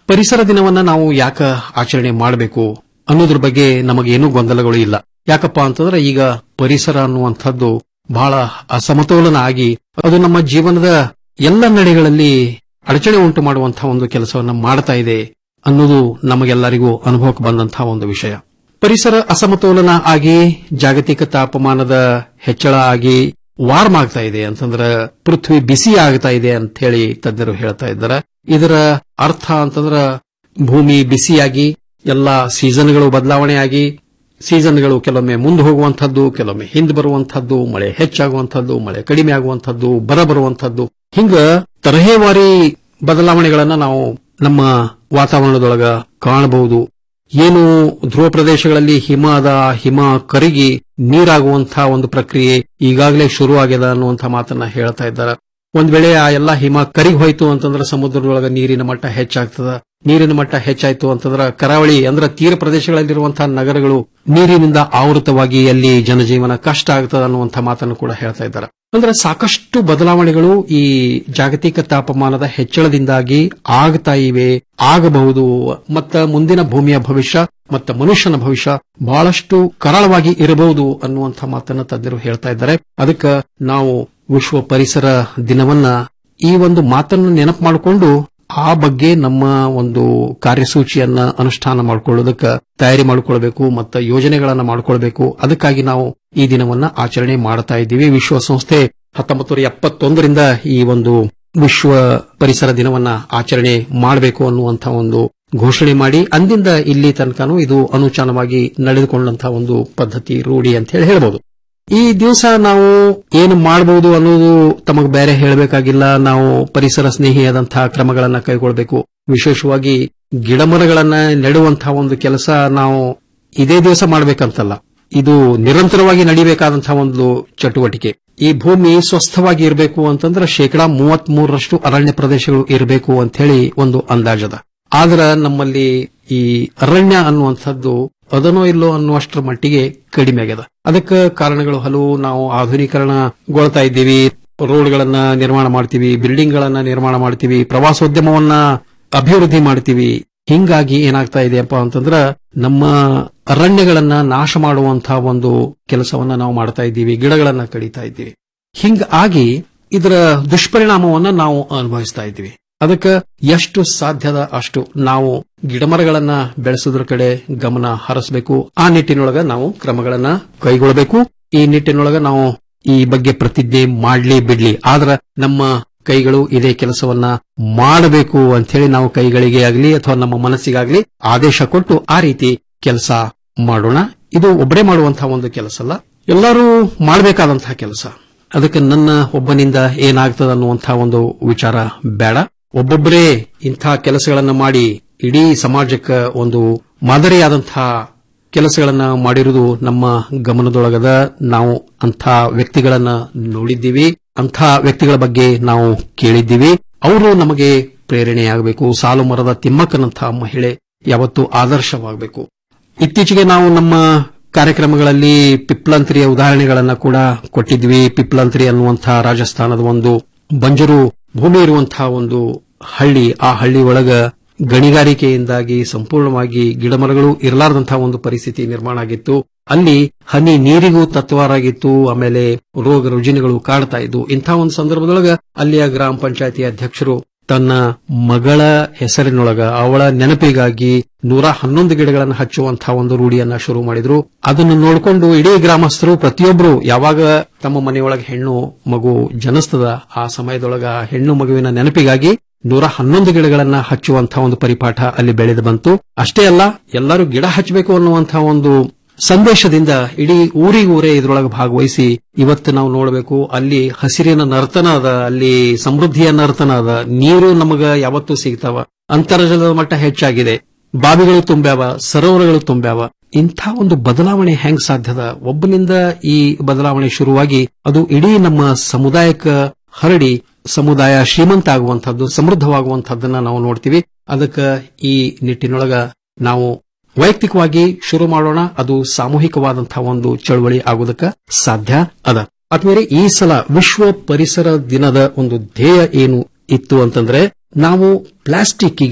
ಪರಿಸರ ದಿನವನ್ನ ನಾವು ಯಾಕ ಆಚರಣೆ ಮಾಡಬೇಕು ಅನ್ನೋದ್ರ ಬಗ್ಗೆ ನಮಗೇನೂ ಗೊಂದಲಗಳು ಇಲ್ಲ ಯಾಕಪ್ಪ ಅಂತಂದ್ರೆ ಈಗ ಪರಿಸರ ಅನ್ನುವಂಥದ್ದು ಬಹಳ ಅಸಮತೋಲನ ಆಗಿ ಅದು ನಮ್ಮ ಜೀವನದ ಎಲ್ಲ ನಡೆಗಳಲ್ಲಿ ಅಡಚಣೆ ಉಂಟು ಮಾಡುವಂತಹ ಒಂದು ಕೆಲಸವನ್ನ ಮಾಡ್ತಾ ಇದೆ ಅನ್ನೋದು ನಮಗೆಲ್ಲರಿಗೂ ಅನುಭವಕ್ಕೆ ಬಂದಂತಹ ಒಂದು ವಿಷಯ ಪರಿಸರ ಅಸಮತೋಲನ ಆಗಿ ಜಾಗತಿಕ ತಾಪಮಾನದ ಹೆಚ್ಚಳ ಆಗಿ ವಾರ್ಮ್ ಆಗ್ತಾ ಇದೆ ಅಂತಂದ್ರೆ ಪೃಥ್ವಿ ಬಿಸಿ ಆಗ್ತಾ ಇದೆ ಅಂತ ಹೇಳಿ ತಜ್ಞರು ಹೇಳ್ತಾ ಇದ್ದಾರೆ ಇದರ ಅರ್ಥ ಅಂತಂದ್ರ ಭೂಮಿ ಬಿಸಿಯಾಗಿ ಎಲ್ಲಾ ಸೀಸನ್ಗಳು ಬದಲಾವಣೆ ಆಗಿ ಸೀಸನ್ಗಳು ಕೆಲವೊಮ್ಮೆ ಮುಂದೆ ಹೋಗುವಂತಹದ್ದು ಕೆಲವೊಮ್ಮೆ ಹಿಂದೆ ಬರುವಂತಹದ್ದು ಮಳೆ ಹೆಚ್ಚಾಗುವಂತಹದ್ದು ಮಳೆ ಕಡಿಮೆ ಆಗುವಂತಹದ್ದು ಬರ ಬರುವಂತಹದ್ದು ಹಿಂಗ ತರಹೇವಾರಿ ಬದಲಾವಣೆಗಳನ್ನ ನಾವು ನಮ್ಮ ವಾತಾವರಣದೊಳಗ ಕಾಣಬಹುದು ಏನು ಧ್ರುವ ಪ್ರದೇಶಗಳಲ್ಲಿ ಹಿಮ ಅದ ಹಿಮ ಕರಗಿ ನೀರಾಗುವಂತಹ ಒಂದು ಪ್ರಕ್ರಿಯೆ ಈಗಾಗಲೇ ಶುರು ಆಗ್ಯದ ಅನ್ನುವಂಥ ಮಾತನ್ನ ಹೇಳ್ತಾ ಇದ್ದಾರೆ ಒಂದ್ ವೇಳೆ ಆ ಎಲ್ಲಾ ಹಿಮ ಕರಿಗಿ ಹೋಯ್ತು ಅಂತಂದ್ರೆ ಸಮುದ್ರದೊಳಗ ನೀರಿನ ಮಟ್ಟ ಹೆಚ್ಚಾಗ್ತದ ನೀರಿನ ಮಟ್ಟ ಹೆಚ್ಚಾಯ್ತು ಅಂತಂದ್ರೆ ಕರಾವಳಿ ಅಂದ್ರೆ ತೀರ ಪ್ರದೇಶಗಳಲ್ಲಿರುವಂತಹ ನಗರಗಳು ನೀರಿನಿಂದ ಆವೃತವಾಗಿ ಅಲ್ಲಿ ಜನಜೀವನ ಕಷ್ಟ ಆಗ್ತದ ಅನ್ನುವಂಥ ಮಾತನ್ನು ಕೂಡ ಹೇಳ್ತಾ ಇದ್ದಾರೆ ಅಂದ್ರೆ ಸಾಕಷ್ಟು ಬದಲಾವಣೆಗಳು ಈ ಜಾಗತಿಕ ತಾಪಮಾನದ ಹೆಚ್ಚಳದಿಂದಾಗಿ ಆಗ್ತಾ ಇವೆ ಆಗಬಹುದು ಮತ್ತ ಮುಂದಿನ ಭೂಮಿಯ ಭವಿಷ್ಯ ಮತ್ತ ಮನುಷ್ಯನ ಭವಿಷ್ಯ ಬಹಳಷ್ಟು ಕರಾಳವಾಗಿ ಇರಬಹುದು ಅನ್ನುವಂಥ ಮಾತನ್ನ ತಜ್ಞರು ಹೇಳ್ತಾ ಇದ್ದಾರೆ ಅದಕ್ಕೆ ನಾವು ವಿಶ್ವ ಪರಿಸರ ದಿನವನ್ನ ಈ ಒಂದು ಮಾತನ್ನು ನೆನಪು ಮಾಡಿಕೊಂಡು ಆ ಬಗ್ಗೆ ನಮ್ಮ ಒಂದು ಕಾರ್ಯಸೂಚಿಯನ್ನ ಅನುಷ್ಠಾನ ಮಾಡಿಕೊಳ್ಳೋದಕ್ಕೆ ತಯಾರಿ ಮಾಡಿಕೊಳ್ಬೇಕು ಮತ್ತು ಯೋಜನೆಗಳನ್ನ ಮಾಡಿಕೊಳ್ಬೇಕು ಅದಕ್ಕಾಗಿ ನಾವು ಈ ದಿನವನ್ನ ಆಚರಣೆ ಮಾಡ್ತಾ ಇದ್ದೀವಿ ವಿಶ್ವಸಂಸ್ಥೆ ಹತ್ತೊಂಬತ್ತು ನೂರ ಎಪ್ಪತ್ತೊಂದರಿಂದ ಈ ಒಂದು ವಿಶ್ವ ಪರಿಸರ ದಿನವನ್ನ ಆಚರಣೆ ಮಾಡಬೇಕು ಅನ್ನುವಂಥ ಒಂದು ಘೋಷಣೆ ಮಾಡಿ ಅಂದಿಂದ ಇಲ್ಲಿ ತನಕನೂ ಇದು ಅನುಚಾನವಾಗಿ ನಡೆದುಕೊಂಡಂತಹ ಒಂದು ಪದ್ಧತಿ ರೂಢಿ ಅಂತ ಹೇಳಿ ಹೇಳ್ಬೋದು ಈ ದಿವಸ ನಾವು ಏನು ಮಾಡಬಹುದು ಅನ್ನೋದು ತಮಗೆ ಬೇರೆ ಹೇಳಬೇಕಾಗಿಲ್ಲ ನಾವು ಪರಿಸರ ಸ್ನೇಹಿಯಾದಂತಹ ಕ್ರಮಗಳನ್ನ ಕೈಗೊಳ್ಳಬೇಕು ವಿಶೇಷವಾಗಿ ಗಿಡಮರಗಳನ್ನ ನೆಡುವಂತಹ ಒಂದು ಕೆಲಸ ನಾವು ಇದೇ ದಿವಸ ಮಾಡಬೇಕಂತಲ್ಲ ಇದು ನಿರಂತರವಾಗಿ ನಡಿಬೇಕಾದಂತಹ ಒಂದು ಚಟುವಟಿಕೆ ಈ ಭೂಮಿ ಸ್ವಸ್ಥವಾಗಿ ಇರಬೇಕು ಅಂತಂದ್ರೆ ಶೇಕಡಾ ಮೂವತ್ತ್ ಮೂರರಷ್ಟು ಅರಣ್ಯ ಪ್ರದೇಶಗಳು ಇರಬೇಕು ಅಂತ ಹೇಳಿ ಒಂದು ಅಂದಾಜದ ಆದ್ರ ನಮ್ಮಲ್ಲಿ ಈ ಅರಣ್ಯ ಅನ್ನುವಂಥದ್ದು ಅದನೋ ಇಲ್ಲೋ ಅನ್ನುವಷ್ಟರ ಮಟ್ಟಿಗೆ ಕಡಿಮೆ ಆಗ್ಯದ ಅದಕ್ಕೆ ಕಾರಣಗಳು ಹಲವು ನಾವು ಆಧುನೀಕರಣಗೊಳ್ತಾ ಇದ್ದೀವಿ ರೋಡ್ಗಳನ್ನ ನಿರ್ಮಾಣ ಮಾಡ್ತೀವಿ ಬಿಲ್ಡಿಂಗ್ ಗಳನ್ನ ನಿರ್ಮಾಣ ಮಾಡ್ತೀವಿ ಪ್ರವಾಸೋದ್ಯಮವನ್ನ ಅಭಿವೃದ್ಧಿ ಮಾಡ್ತೀವಿ ಹಿಂಗಾಗಿ ಏನಾಗ್ತಾ ಇದೆಯಪ್ಪ ಅಂತಂದ್ರ ನಮ್ಮ ಅರಣ್ಯಗಳನ್ನ ನಾಶ ಮಾಡುವಂತಹ ಒಂದು ಕೆಲಸವನ್ನ ನಾವು ಮಾಡ್ತಾ ಇದ್ದೀವಿ ಗಿಡಗಳನ್ನ ಕಡಿತಾ ಇದ್ದೀವಿ ಹಿಂಗಾಗಿ ಇದರ ದುಷ್ಪರಿಣಾಮವನ್ನ ನಾವು ಅನುಭವಿಸ್ತಾ ಇದ್ದೀವಿ ಅದಕ್ಕೆ ಎಷ್ಟು ಸಾಧ್ಯದ ಅಷ್ಟು ನಾವು ಗಿಡಮರಗಳನ್ನ ಬೆಳೆಸೋದ್ರ ಕಡೆ ಗಮನ ಹರಿಸಬೇಕು ಆ ನಿಟ್ಟಿನೊಳಗ ನಾವು ಕ್ರಮಗಳನ್ನ ಕೈಗೊಳ್ಳಬೇಕು ಈ ನಿಟ್ಟಿನೊಳಗ ನಾವು ಈ ಬಗ್ಗೆ ಪ್ರತಿಜ್ಞೆ ಮಾಡ್ಲಿ ಬಿಡ್ಲಿ ಆದ್ರ ನಮ್ಮ ಕೈಗಳು ಇದೇ ಕೆಲಸವನ್ನ ಮಾಡಬೇಕು ಅಂತ ಹೇಳಿ ನಾವು ಕೈಗಳಿಗೆ ಆಗಲಿ ಅಥವಾ ನಮ್ಮ ಮನಸ್ಸಿಗಾಗ್ಲಿ ಆದೇಶ ಕೊಟ್ಟು ಆ ರೀತಿ ಕೆಲಸ ಮಾಡೋಣ ಇದು ಒಬ್ಬರೇ ಮಾಡುವಂತಹ ಒಂದು ಕೆಲಸ ಅಲ್ಲ ಎಲ್ಲರೂ ಮಾಡಬೇಕಾದಂತಹ ಕೆಲಸ ಅದಕ್ಕೆ ನನ್ನ ಒಬ್ಬನಿಂದ ಏನಾಗ್ತದ ಅನ್ನುವಂತಹ ಒಂದು ವಿಚಾರ ಬೇಡ ಒಬ್ಬೊಬ್ಬರೇ ಇಂಥ ಕೆಲಸಗಳನ್ನ ಮಾಡಿ ಇಡೀ ಸಮಾಜಕ್ಕೆ ಒಂದು ಮಾದರಿಯಾದಂತಹ ಕೆಲಸಗಳನ್ನ ಮಾಡಿರುವುದು ನಮ್ಮ ಗಮನದೊಳಗದ ನಾವು ಅಂಥ ವ್ಯಕ್ತಿಗಳನ್ನ ನೋಡಿದ್ದೀವಿ ಅಂಥ ವ್ಯಕ್ತಿಗಳ ಬಗ್ಗೆ ನಾವು ಕೇಳಿದ್ದೀವಿ ಅವರು ನಮಗೆ ಪ್ರೇರಣೆಯಾಗಬೇಕು ಸಾಲು ಮರದ ತಿಮ್ಮಕ್ಕನಂತಹ ಮಹಿಳೆ ಯಾವತ್ತೂ ಆದರ್ಶವಾಗಬೇಕು ಇತ್ತೀಚೆಗೆ ನಾವು ನಮ್ಮ ಕಾರ್ಯಕ್ರಮಗಳಲ್ಲಿ ಪಿಪ್ಲಂತ್ರಿಯ ಉದಾಹರಣೆಗಳನ್ನ ಕೂಡ ಕೊಟ್ಟಿದ್ವಿ ಪಿಪ್ಲಂತ್ರಿ ಅನ್ನುವಂತಹ ರಾಜಸ್ಥಾನದ ಒಂದು ಬಂಜರು ಭೂಮಿ ಇರುವಂತಹ ಒಂದು ಹಳ್ಳಿ ಆ ಹಳ್ಳಿ ಒಳಗ ಗಣಿಗಾರಿಕೆಯಿಂದಾಗಿ ಸಂಪೂರ್ಣವಾಗಿ ಗಿಡಮರಗಳು ಇರಲಾರದಂತಹ ಒಂದು ಪರಿಸ್ಥಿತಿ ನಿರ್ಮಾಣ ಆಗಿತ್ತು ಅಲ್ಲಿ ಹನಿ ನೀರಿಗೂ ತತ್ವಾರಾಗಿತ್ತು ಆಮೇಲೆ ರೋಗ ರುಜಿನಗಳು ಕಾಡ್ತಾ ಇದ್ವು ಇಂಥ ಒಂದು ಸಂದರ್ಭದೊಳಗ ಅಲ್ಲಿಯ ಗ್ರಾಮ ಪಂಚಾಯತಿ ಅಧ್ಯಕ್ಷರು ತನ್ನ ಮಗಳ ಹೆಸರಿನೊಳಗ ಅವಳ ನೆನಪಿಗಾಗಿ ನೂರ ಹನ್ನೊಂದು ಗಿಡಗಳನ್ನು ಹಚ್ಚುವಂತಹ ಒಂದು ರೂಢಿಯನ್ನ ಶುರು ಮಾಡಿದ್ರು ಅದನ್ನು ನೋಡಿಕೊಂಡು ಇಡೀ ಗ್ರಾಮಸ್ಥರು ಪ್ರತಿಯೊಬ್ಬರು ಯಾವಾಗ ತಮ್ಮ ಮನೆಯೊಳಗೆ ಹೆಣ್ಣು ಮಗು ಜನಿಸ್ತದ ಆ ಸಮಯದೊಳಗ ಹೆಣ್ಣು ಮಗುವಿನ ನೆನಪಿಗಾಗಿ ನೂರ ಹನ್ನೊಂದು ಗಿಡಗಳನ್ನ ಹಚ್ಚುವಂತಹ ಒಂದು ಪರಿಪಾಠ ಅಲ್ಲಿ ಬೆಳೆದು ಬಂತು ಅಷ್ಟೇ ಅಲ್ಲ ಎಲ್ಲರೂ ಗಿಡ ಹಚ್ಚಬೇಕು ಅನ್ನುವಂತಹ ಒಂದು ಸಂದೇಶದಿಂದ ಇಡೀ ಊರಿಗೂರೇ ಇದರೊಳಗೆ ಭಾಗವಹಿಸಿ ಇವತ್ತು ನಾವು ನೋಡಬೇಕು ಅಲ್ಲಿ ಹಸಿರಿನ ನರ್ತನ ಅದ ಅಲ್ಲಿ ಸಮೃದ್ಧಿಯ ನರ್ತನ ಅದ ನೀರು ನಮಗ ಯಾವತ್ತೂ ಸಿಗ್ತಾವ ಅಂತರ್ಜಲದ ಮಟ್ಟ ಹೆಚ್ಚಾಗಿದೆ ಬಾವಿಗಳು ತುಂಬ್ಯಾವ ಸರೋವರಗಳು ತುಂಬ್ಯಾವ ಇಂಥ ಒಂದು ಬದಲಾವಣೆ ಹೆಂಗ್ ಸಾಧ್ಯದ ಒಬ್ಬನಿಂದ ಈ ಬದಲಾವಣೆ ಶುರುವಾಗಿ ಅದು ಇಡೀ ನಮ್ಮ ಸಮುದಾಯಕ್ಕೆ ಹರಡಿ ಸಮುದಾಯ ಶ್ರೀಮಂತ ಆಗುವಂತಹದ್ದು ಸಮೃದ್ಧವಾಗುವಂತಹದ್ದನ್ನ ನಾವು ನೋಡ್ತೀವಿ ಅದಕ್ಕೆ ಈ ನಿಟ್ಟಿನೊಳಗ ನಾವು ವೈಯಕ್ತಿಕವಾಗಿ ಶುರು ಮಾಡೋಣ ಅದು ಸಾಮೂಹಿಕವಾದಂತಹ ಒಂದು ಚಳವಳಿ ಆಗೋದಕ್ಕೆ ಸಾಧ್ಯ ಅದ ಆದ್ಮೇಲೆ ಈ ಸಲ ವಿಶ್ವ ಪರಿಸರ ದಿನದ ಒಂದು ಧ್ಯೇಯ ಏನು ಇತ್ತು ಅಂತಂದ್ರೆ ನಾವು ಪ್ಲಾಸ್ಟಿಕ್ಗೆ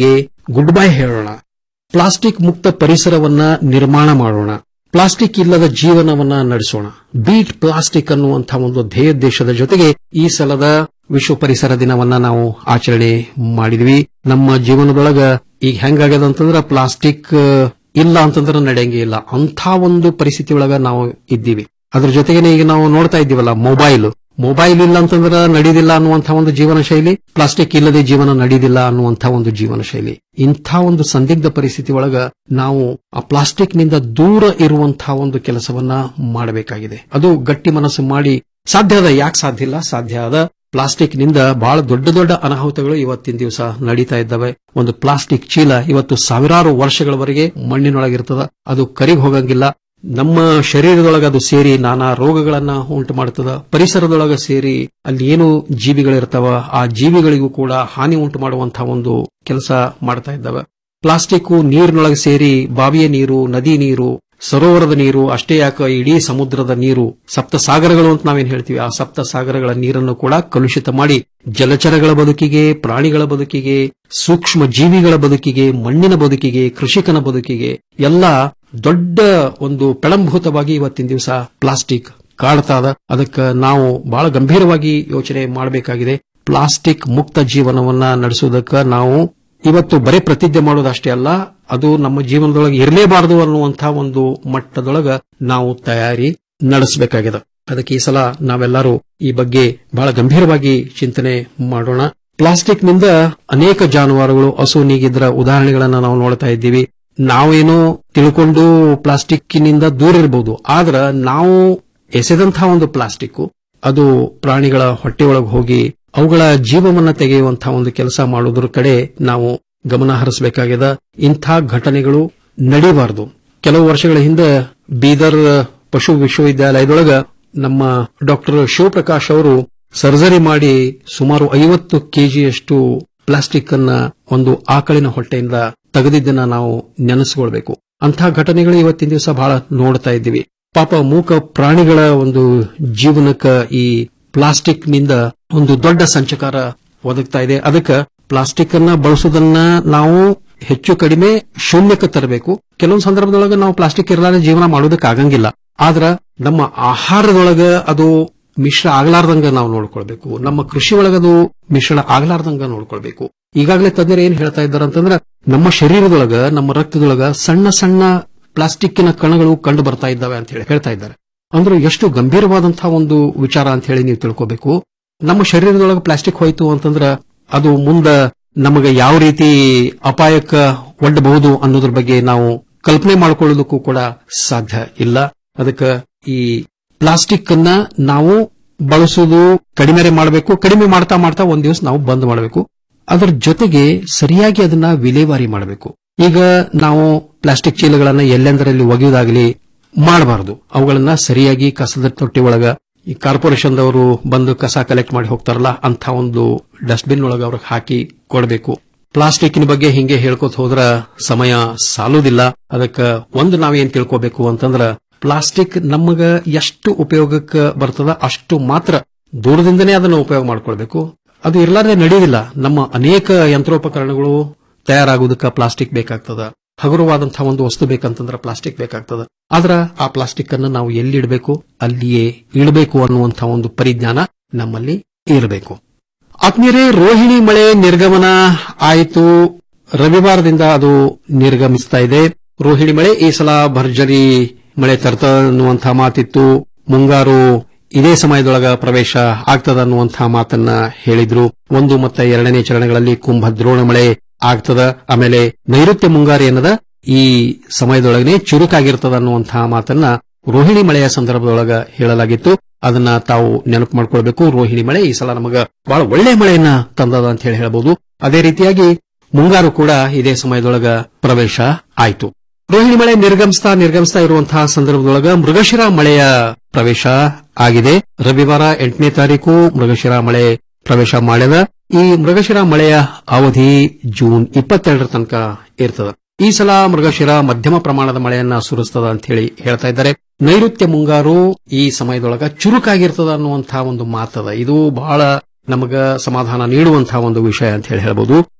ಗುಡ್ ಬೈ ಹೇಳೋಣ ಪ್ಲಾಸ್ಟಿಕ್ ಮುಕ್ತ ಪರಿಸರವನ್ನ ನಿರ್ಮಾಣ ಮಾಡೋಣ ಪ್ಲಾಸ್ಟಿಕ್ ಇಲ್ಲದ ಜೀವನವನ್ನ ನಡೆಸೋಣ ಬೀಟ್ ಪ್ಲಾಸ್ಟಿಕ್ ಅನ್ನುವಂತಹ ಒಂದು ಧ್ಯೇಯೋದ್ದೇಶದ ಜೊತೆಗೆ ಈ ಸಲದ ವಿಶ್ವ ಪರಿಸರ ದಿನವನ್ನ ನಾವು ಆಚರಣೆ ಮಾಡಿದ್ವಿ ನಮ್ಮ ಜೀವನದೊಳಗ ಈಗ ಹೆಂಗಾಗ್ಯದ ಅಂತಂದ್ರ ಪ್ಲಾಸ್ಟಿಕ್ ಇಲ್ಲ ಅಂತಂದ್ರೆ ನಡೆಯಂಗೆ ಇಲ್ಲ ಅಂಥ ಒಂದು ಪರಿಸ್ಥಿತಿ ಒಳಗ ನಾವು ಇದ್ದೀವಿ ಅದ್ರ ಜೊತೆಗೇನೆ ಈಗ ನಾವು ನೋಡ್ತಾ ಇದ್ದೀವಲ್ಲ ಮೊಬೈಲ್ ಮೊಬೈಲ್ ಇಲ್ಲ ಅಂತಂದ್ರೆ ನಡೆಯುದಿಲ್ಲ ಅನ್ನುವಂತಹ ಒಂದು ಜೀವನ ಶೈಲಿ ಪ್ಲಾಸ್ಟಿಕ್ ಇಲ್ಲದೆ ಜೀವನ ನಡೆಯುದಿಲ್ಲ ಅನ್ನುವಂತಹ ಒಂದು ಜೀವನ ಶೈಲಿ ಇಂಥ ಒಂದು ಸಂದಿಗ್ಧ ಪರಿಸ್ಥಿತಿ ಒಳಗ ನಾವು ಆ ಪ್ಲಾಸ್ಟಿಕ್ ನಿಂದ ದೂರ ಇರುವಂತಹ ಒಂದು ಕೆಲಸವನ್ನ ಮಾಡಬೇಕಾಗಿದೆ ಅದು ಗಟ್ಟಿ ಮನಸ್ಸು ಮಾಡಿ ಸಾಧ್ಯ ಅದ ಯಾಕೆ ಸಾಧ್ಯ ಇಲ್ಲ ಸಾಧ್ಯ ಅದ ಪ್ಲಾಸ್ಟಿಕ್ ನಿಂದ ಬಹಳ ದೊಡ್ಡ ದೊಡ್ಡ ಅನಾಹುತಗಳು ಇವತ್ತಿನ ದಿವಸ ನಡೀತಾ ಇದ್ದಾವೆ ಒಂದು ಪ್ಲಾಸ್ಟಿಕ್ ಚೀಲ ಇವತ್ತು ಸಾವಿರಾರು ವರ್ಷಗಳವರೆಗೆ ಮಣ್ಣಿನೊಳಗಿರ್ತದ ಅದು ಕರಿಗ್ ಹೋಗಂಗಿಲ್ಲ ನಮ್ಮ ಶರೀರದೊಳಗೆ ಅದು ಸೇರಿ ನಾನಾ ರೋಗಗಳನ್ನ ಉಂಟು ಮಾಡುತ್ತದ ಪರಿಸರದೊಳಗೆ ಸೇರಿ ಅಲ್ಲಿ ಏನು ಜೀವಿಗಳಿರ್ತಾವ ಆ ಜೀವಿಗಳಿಗೂ ಕೂಡ ಹಾನಿ ಉಂಟು ಮಾಡುವಂತಹ ಒಂದು ಕೆಲಸ ಮಾಡ್ತಾ ಇದ್ದಾವೆ ಪ್ಲಾಸ್ಟಿಕ್ ನೀರಿನೊಳಗೆ ಸೇರಿ ಬಾವಿಯ ನೀರು ನದಿ ನೀರು ಸರೋವರದ ನೀರು ಅಷ್ಟೇ ಯಾಕೆ ಇಡೀ ಸಮುದ್ರದ ನೀರು ಸಪ್ತ ಸಾಗರಗಳು ಅಂತ ನಾವೇನ್ ಹೇಳ್ತೀವಿ ಆ ಸಪ್ತ ಸಾಗರಗಳ ನೀರನ್ನು ಕೂಡ ಕಲುಷಿತ ಮಾಡಿ ಜಲಚರಗಳ ಬದುಕಿಗೆ ಪ್ರಾಣಿಗಳ ಬದುಕಿಗೆ ಸೂಕ್ಷ್ಮ ಜೀವಿಗಳ ಬದುಕಿಗೆ ಮಣ್ಣಿನ ಬದುಕಿಗೆ ಕೃಷಿಕನ ಬದುಕಿಗೆ ಎಲ್ಲ ದೊಡ್ಡ ಒಂದು ಪೆಳಂಭೂತವಾಗಿ ಇವತ್ತಿನ ದಿವಸ ಪ್ಲಾಸ್ಟಿಕ್ ಕಾಡ್ತಾ ಅದ ಅದಕ್ಕೆ ನಾವು ಬಹಳ ಗಂಭೀರವಾಗಿ ಯೋಚನೆ ಮಾಡಬೇಕಾಗಿದೆ ಪ್ಲಾಸ್ಟಿಕ್ ಮುಕ್ತ ಜೀವನವನ್ನ ನಡೆಸುವುದಕ್ಕೆ ನಾವು ಇವತ್ತು ಬರೀ ಪ್ರತಿಜ್ಞೆ ಮಾಡೋದಷ್ಟೇ ಅಲ್ಲ ಅದು ನಮ್ಮ ಜೀವನದೊಳಗೆ ಇರಲೇಬಾರದು ಅನ್ನುವಂತಹ ಒಂದು ಮಟ್ಟದೊಳಗ ನಾವು ತಯಾರಿ ನಡೆಸಬೇಕಾಗಿದೆ ಅದಕ್ಕೆ ಈ ಸಲ ನಾವೆಲ್ಲರೂ ಈ ಬಗ್ಗೆ ಬಹಳ ಗಂಭೀರವಾಗಿ ಚಿಂತನೆ ಮಾಡೋಣ ಪ್ಲಾಸ್ಟಿಕ್ ನಿಂದ ಅನೇಕ ಜಾನುವಾರುಗಳು ಹಸು ನೀಗಿದ್ರ ಉದಾಹರಣೆಗಳನ್ನ ನಾವು ನೋಡ್ತಾ ಇದ್ದೀವಿ ನಾವೇನೋ ತಿಳ್ಕೊಂಡು ಪ್ಲಾಸ್ಟಿಕ್ನಿಂದ ದೂರ ಇರಬಹುದು ಆದ್ರ ನಾವು ಎಸೆದಂತಹ ಒಂದು ಪ್ಲಾಸ್ಟಿಕ್ ಅದು ಪ್ರಾಣಿಗಳ ಹೊಟ್ಟೆಯೊಳಗೆ ಹೋಗಿ ಅವುಗಳ ಜೀವವನ್ನ ತೆಗೆಯುವಂತಹ ಒಂದು ಕೆಲಸ ಮಾಡೋದ್ರ ಕಡೆ ನಾವು ಗಮನ ಹರಿಸಬೇಕಾಗಿದೆ ಇಂಥ ಘಟನೆಗಳು ನಡೀಬಾರದು ಕೆಲವು ವರ್ಷಗಳ ಹಿಂದೆ ಬೀದರ್ ಪಶು ವಿಶ್ವವಿದ್ಯಾಲಯದೊಳಗ ನಮ್ಮ ಡಾಕ್ಟರ್ ಶಿವಪ್ರಕಾಶ್ ಅವರು ಸರ್ಜರಿ ಮಾಡಿ ಸುಮಾರು ಐವತ್ತು ಕೆಜಿಯಷ್ಟು ಪ್ಲಾಸ್ಟಿಕ್ ಅನ್ನ ಒಂದು ಆಕಳಿನ ಹೊಟ್ಟೆಯಿಂದ ತೆಗೆದಿದ್ದನ್ನ ನಾವು ನೆನೆಸ್ಕೊಳ್ಬೇಕು ಅಂಥ ಘಟನೆಗಳು ಇವತ್ತಿನ ದಿವಸ ಬಹಳ ನೋಡ್ತಾ ಇದ್ದೀವಿ ಪಾಪ ಮೂಕ ಪ್ರಾಣಿಗಳ ಒಂದು ಜೀವನಕ್ಕ ಈ ಪ್ಲಾಸ್ಟಿಕ್ ನಿಂದ ಒಂದು ದೊಡ್ಡ ಸಂಚಕಾರ ಒದಗ್ತಾ ಇದೆ ಅದಕ್ಕೆ ಪ್ಲಾಸ್ಟಿಕ್ ಅನ್ನ ಬಳಸೋದನ್ನ ನಾವು ಹೆಚ್ಚು ಕಡಿಮೆ ಶೂನ್ಯಕ್ಕೆ ತರಬೇಕು ಕೆಲವೊಂದು ಸಂದರ್ಭದೊಳಗೆ ನಾವು ಪ್ಲಾಸ್ಟಿಕ್ ಇರಲಾರ ಜೀವನ ಮಾಡೋದಕ್ಕೆ ಆಗಂಗಿಲ್ಲ ಆದ್ರ ನಮ್ಮ ಆಹಾರದೊಳಗ ಅದು ಮಿಶ್ರ ಆಗ್ಲಾರ್ದಂಗ ನಾವು ನೋಡ್ಕೊಳ್ಬೇಕು ನಮ್ಮ ಕೃಷಿ ಒಳಗದು ಮಿಶ್ರಣ ಆಗ್ಲಾರ್ದಂಗ ನೋಡ್ಕೊಳ್ಬೇಕು ಈಗಾಗಲೇ ತಜ್ಞರು ಏನ್ ಹೇಳ್ತಾ ಇದ್ದಾರೆ ಅಂತಂದ್ರೆ ನಮ್ಮ ಶರೀರದೊಳಗ ನಮ್ಮ ರಕ್ತದೊಳಗ ಸಣ್ಣ ಸಣ್ಣ ಪ್ಲಾಸ್ಟಿಕ್ಕಿನ ಕಣಗಳು ಕಂಡು ಬರ್ತಾ ಇದ್ದಾವೆ ಅಂತ ಹೇಳಿ ಹೇಳ್ತಾ ಇದ್ದಾರೆ ಅಂದ್ರೆ ಎಷ್ಟು ಗಂಭೀರವಾದಂತಹ ಒಂದು ವಿಚಾರ ಅಂತ ಹೇಳಿ ನೀವು ತಿಳ್ಕೋಬೇಕು ನಮ್ಮ ಶರೀರದೊಳಗೆ ಪ್ಲಾಸ್ಟಿಕ್ ಹೋಯ್ತು ಅಂತಂದ್ರ ಅದು ಮುಂದ ನಮಗೆ ಯಾವ ರೀತಿ ಅಪಾಯಕ್ಕ ಒಡ್ಡಬಹುದು ಅನ್ನೋದ್ರ ಬಗ್ಗೆ ನಾವು ಕಲ್ಪನೆ ಮಾಡ್ಕೊಳ್ಳೋದಕ್ಕೂ ಕೂಡ ಸಾಧ್ಯ ಇಲ್ಲ ಅದಕ್ಕೆ ಈ ಪ್ಲಾಸ್ಟಿಕ್ ಅನ್ನ ನಾವು ಬಳಸೋದು ಕಡಿಮೆ ಮಾಡಬೇಕು ಕಡಿಮೆ ಮಾಡ್ತಾ ಮಾಡ್ತಾ ಒಂದ್ ದಿವಸ ನಾವು ಬಂದ್ ಮಾಡಬೇಕು ಅದರ ಜೊತೆಗೆ ಸರಿಯಾಗಿ ಅದನ್ನ ವಿಲೇವಾರಿ ಮಾಡಬೇಕು ಈಗ ನಾವು ಪ್ಲಾಸ್ಟಿಕ್ ಚೀಲಗಳನ್ನ ಎಲ್ಲೆಂದರಲ್ಲಿ ಒಗೆಯುವುದಾಗಲಿ ಮಾಡಬಾರದು ಅವುಗಳನ್ನ ಸರಿಯಾಗಿ ಕಸದ ತೊಟ್ಟಿ ಒಳಗ ಈ ಕಾರ್ಪೊರೇಷನ್ದವರು ಬಂದು ಕಸ ಕಲೆಕ್ಟ್ ಮಾಡಿ ಹೋಗ್ತಾರಲ್ಲ ಅಂತ ಒಂದು ಡಸ್ಟ್ಬಿನ್ ಒಳಗ ಅವ್ರಿಗೆ ಹಾಕಿ ಕೊಡಬೇಕು ಪ್ಲಾಸ್ಟಿಕ್ನ ಬಗ್ಗೆ ಹಿಂಗೆ ಹೇಳ್ಕೊತ ಹೋದ್ರ ಸಮಯ ಸಾಲುದಿಲ್ಲ ಅದಕ್ಕ ಒಂದು ನಾವೇನ್ ತಿಳ್ಕೋಬೇಕು ಅಂತಂದ್ರ ಪ್ಲಾಸ್ಟಿಕ್ ನಮಗ ಎಷ್ಟು ಉಪಯೋಗಕ್ಕೆ ಬರ್ತದ ಅಷ್ಟು ಮಾತ್ರ ದೂರದಿಂದನೇ ಅದನ್ನು ಉಪಯೋಗ ಮಾಡ್ಕೊಳ್ಬೇಕು ಅದು ಇರ್ಲಾರ್ದೆ ನಡೆಯುವುದಿಲ್ಲ ನಮ್ಮ ಅನೇಕ ಯಂತ್ರೋಪಕರಣಗಳು ತಯಾರಾಗುವುದಕ್ಕೆ ಪ್ಲಾಸ್ಟಿಕ್ ಬೇಕಾಗ್ತದ ಹಗುರವಾದಂತಹ ಒಂದು ವಸ್ತು ಬೇಕಂತಂದ್ರೆ ಪ್ಲಾಸ್ಟಿಕ್ ಬೇಕಾಗ್ತದ ಆದ್ರ ಆ ಪ್ಲಾಸ್ಟಿಕ್ ಅನ್ನು ನಾವು ಎಲ್ಲಿ ಇಡಬೇಕು ಅಲ್ಲಿಯೇ ಇಡಬೇಕು ಅನ್ನುವಂತಹ ಒಂದು ಪರಿಜ್ಞಾನ ನಮ್ಮಲ್ಲಿ ಇರಬೇಕು ಆತ್ಮೀಯರೇ ರೋಹಿಣಿ ಮಳೆ ನಿರ್ಗಮನ ಆಯಿತು ರವಿವಾರದಿಂದ ಅದು ನಿರ್ಗಮಿಸ್ತಾ ಇದೆ ರೋಹಿಣಿ ಮಳೆ ಈ ಸಲ ಭರ್ಜರಿ ಮಳೆ ತರ್ತ ಅನ್ನುವಂತಹ ಮಾತಿತ್ತು ಮುಂಗಾರು ಇದೇ ಸಮಯದೊಳಗ ಪ್ರವೇಶ ಆಗ್ತದ ಅನ್ನುವಂತಹ ಮಾತನ್ನ ಹೇಳಿದ್ರು ಒಂದು ಮತ್ತೆ ಎರಡನೇ ಚರಣಗಳಲ್ಲಿ ಕುಂಭ ದ್ರೋಣ ಮಳೆ ಆಗ್ತದ ಆಮೇಲೆ ನೈಋತ್ಯ ಮುಂಗಾರು ಏನದ ಈ ಸಮಯದೊಳಗನೆ ಚುರುಕಾಗಿರ್ತದ ಅನ್ನುವಂತಹ ಮಾತನ್ನ ರೋಹಿಣಿ ಮಳೆಯ ಸಂದರ್ಭದೊಳಗ ಹೇಳಲಾಗಿತ್ತು ಅದನ್ನ ತಾವು ನೆನಪು ಮಾಡ್ಕೊಳ್ಬೇಕು ರೋಹಿಣಿ ಮಳೆ ಈ ಸಲ ನಮಗ ಬಹಳ ಒಳ್ಳೆ ಮಳೆಯನ್ನ ತಂದದ ಅಂತ ಹೇಳಿ ಹೇಳಬಹುದು ಅದೇ ರೀತಿಯಾಗಿ ಮುಂಗಾರು ಕೂಡ ಇದೇ ಸಮಯದೊಳಗ ಪ್ರವೇಶ ಆಯಿತು ರೋಹಿಣಿ ಮಳೆ ನಿರ್ಗಮಿಸ್ತಾ ನಿರ್ಗಮಿಸ್ತಾ ಇರುವಂತಹ ಸಂದರ್ಭದೊಳಗ ಮೃಗಶಿರ ಮಳೆಯ ಪ್ರವೇಶ ಆಗಿದೆ ರವಿವಾರ ಎಂಟನೇ ತಾರೀಕು ಮೃಗಶಿರ ಮಳೆ ಪ್ರವೇಶ ಮಾಡ್ಯದ ಈ ಮೃಗಶಿರ ಮಳೆಯ ಅವಧಿ ಜೂನ್ ಇಪ್ಪತ್ತೆರಡರ ತನಕ ಇರ್ತದ ಈ ಸಲ ಮೃಗಶಿರ ಮಧ್ಯಮ ಪ್ರಮಾಣದ ಮಳೆಯನ್ನ ಸುರಿಸ್ತದ ಅಂತ ಹೇಳಿ ಹೇಳ್ತಾ ಇದ್ದಾರೆ ನೈಋತ್ಯ ಮುಂಗಾರು ಈ ಸಮಯದೊಳಗ ಚುರುಕಾಗಿರ್ತದ ಅನ್ನುವಂತಹ ಒಂದು ಮಾತದ ಇದು ಬಹಳ ನಮಗ ಸಮಾಧಾನ ನೀಡುವಂತಹ ಒಂದು ವಿಷಯ ಅಂತ ಹೇಳಿ ಹೇಳಬಹುದು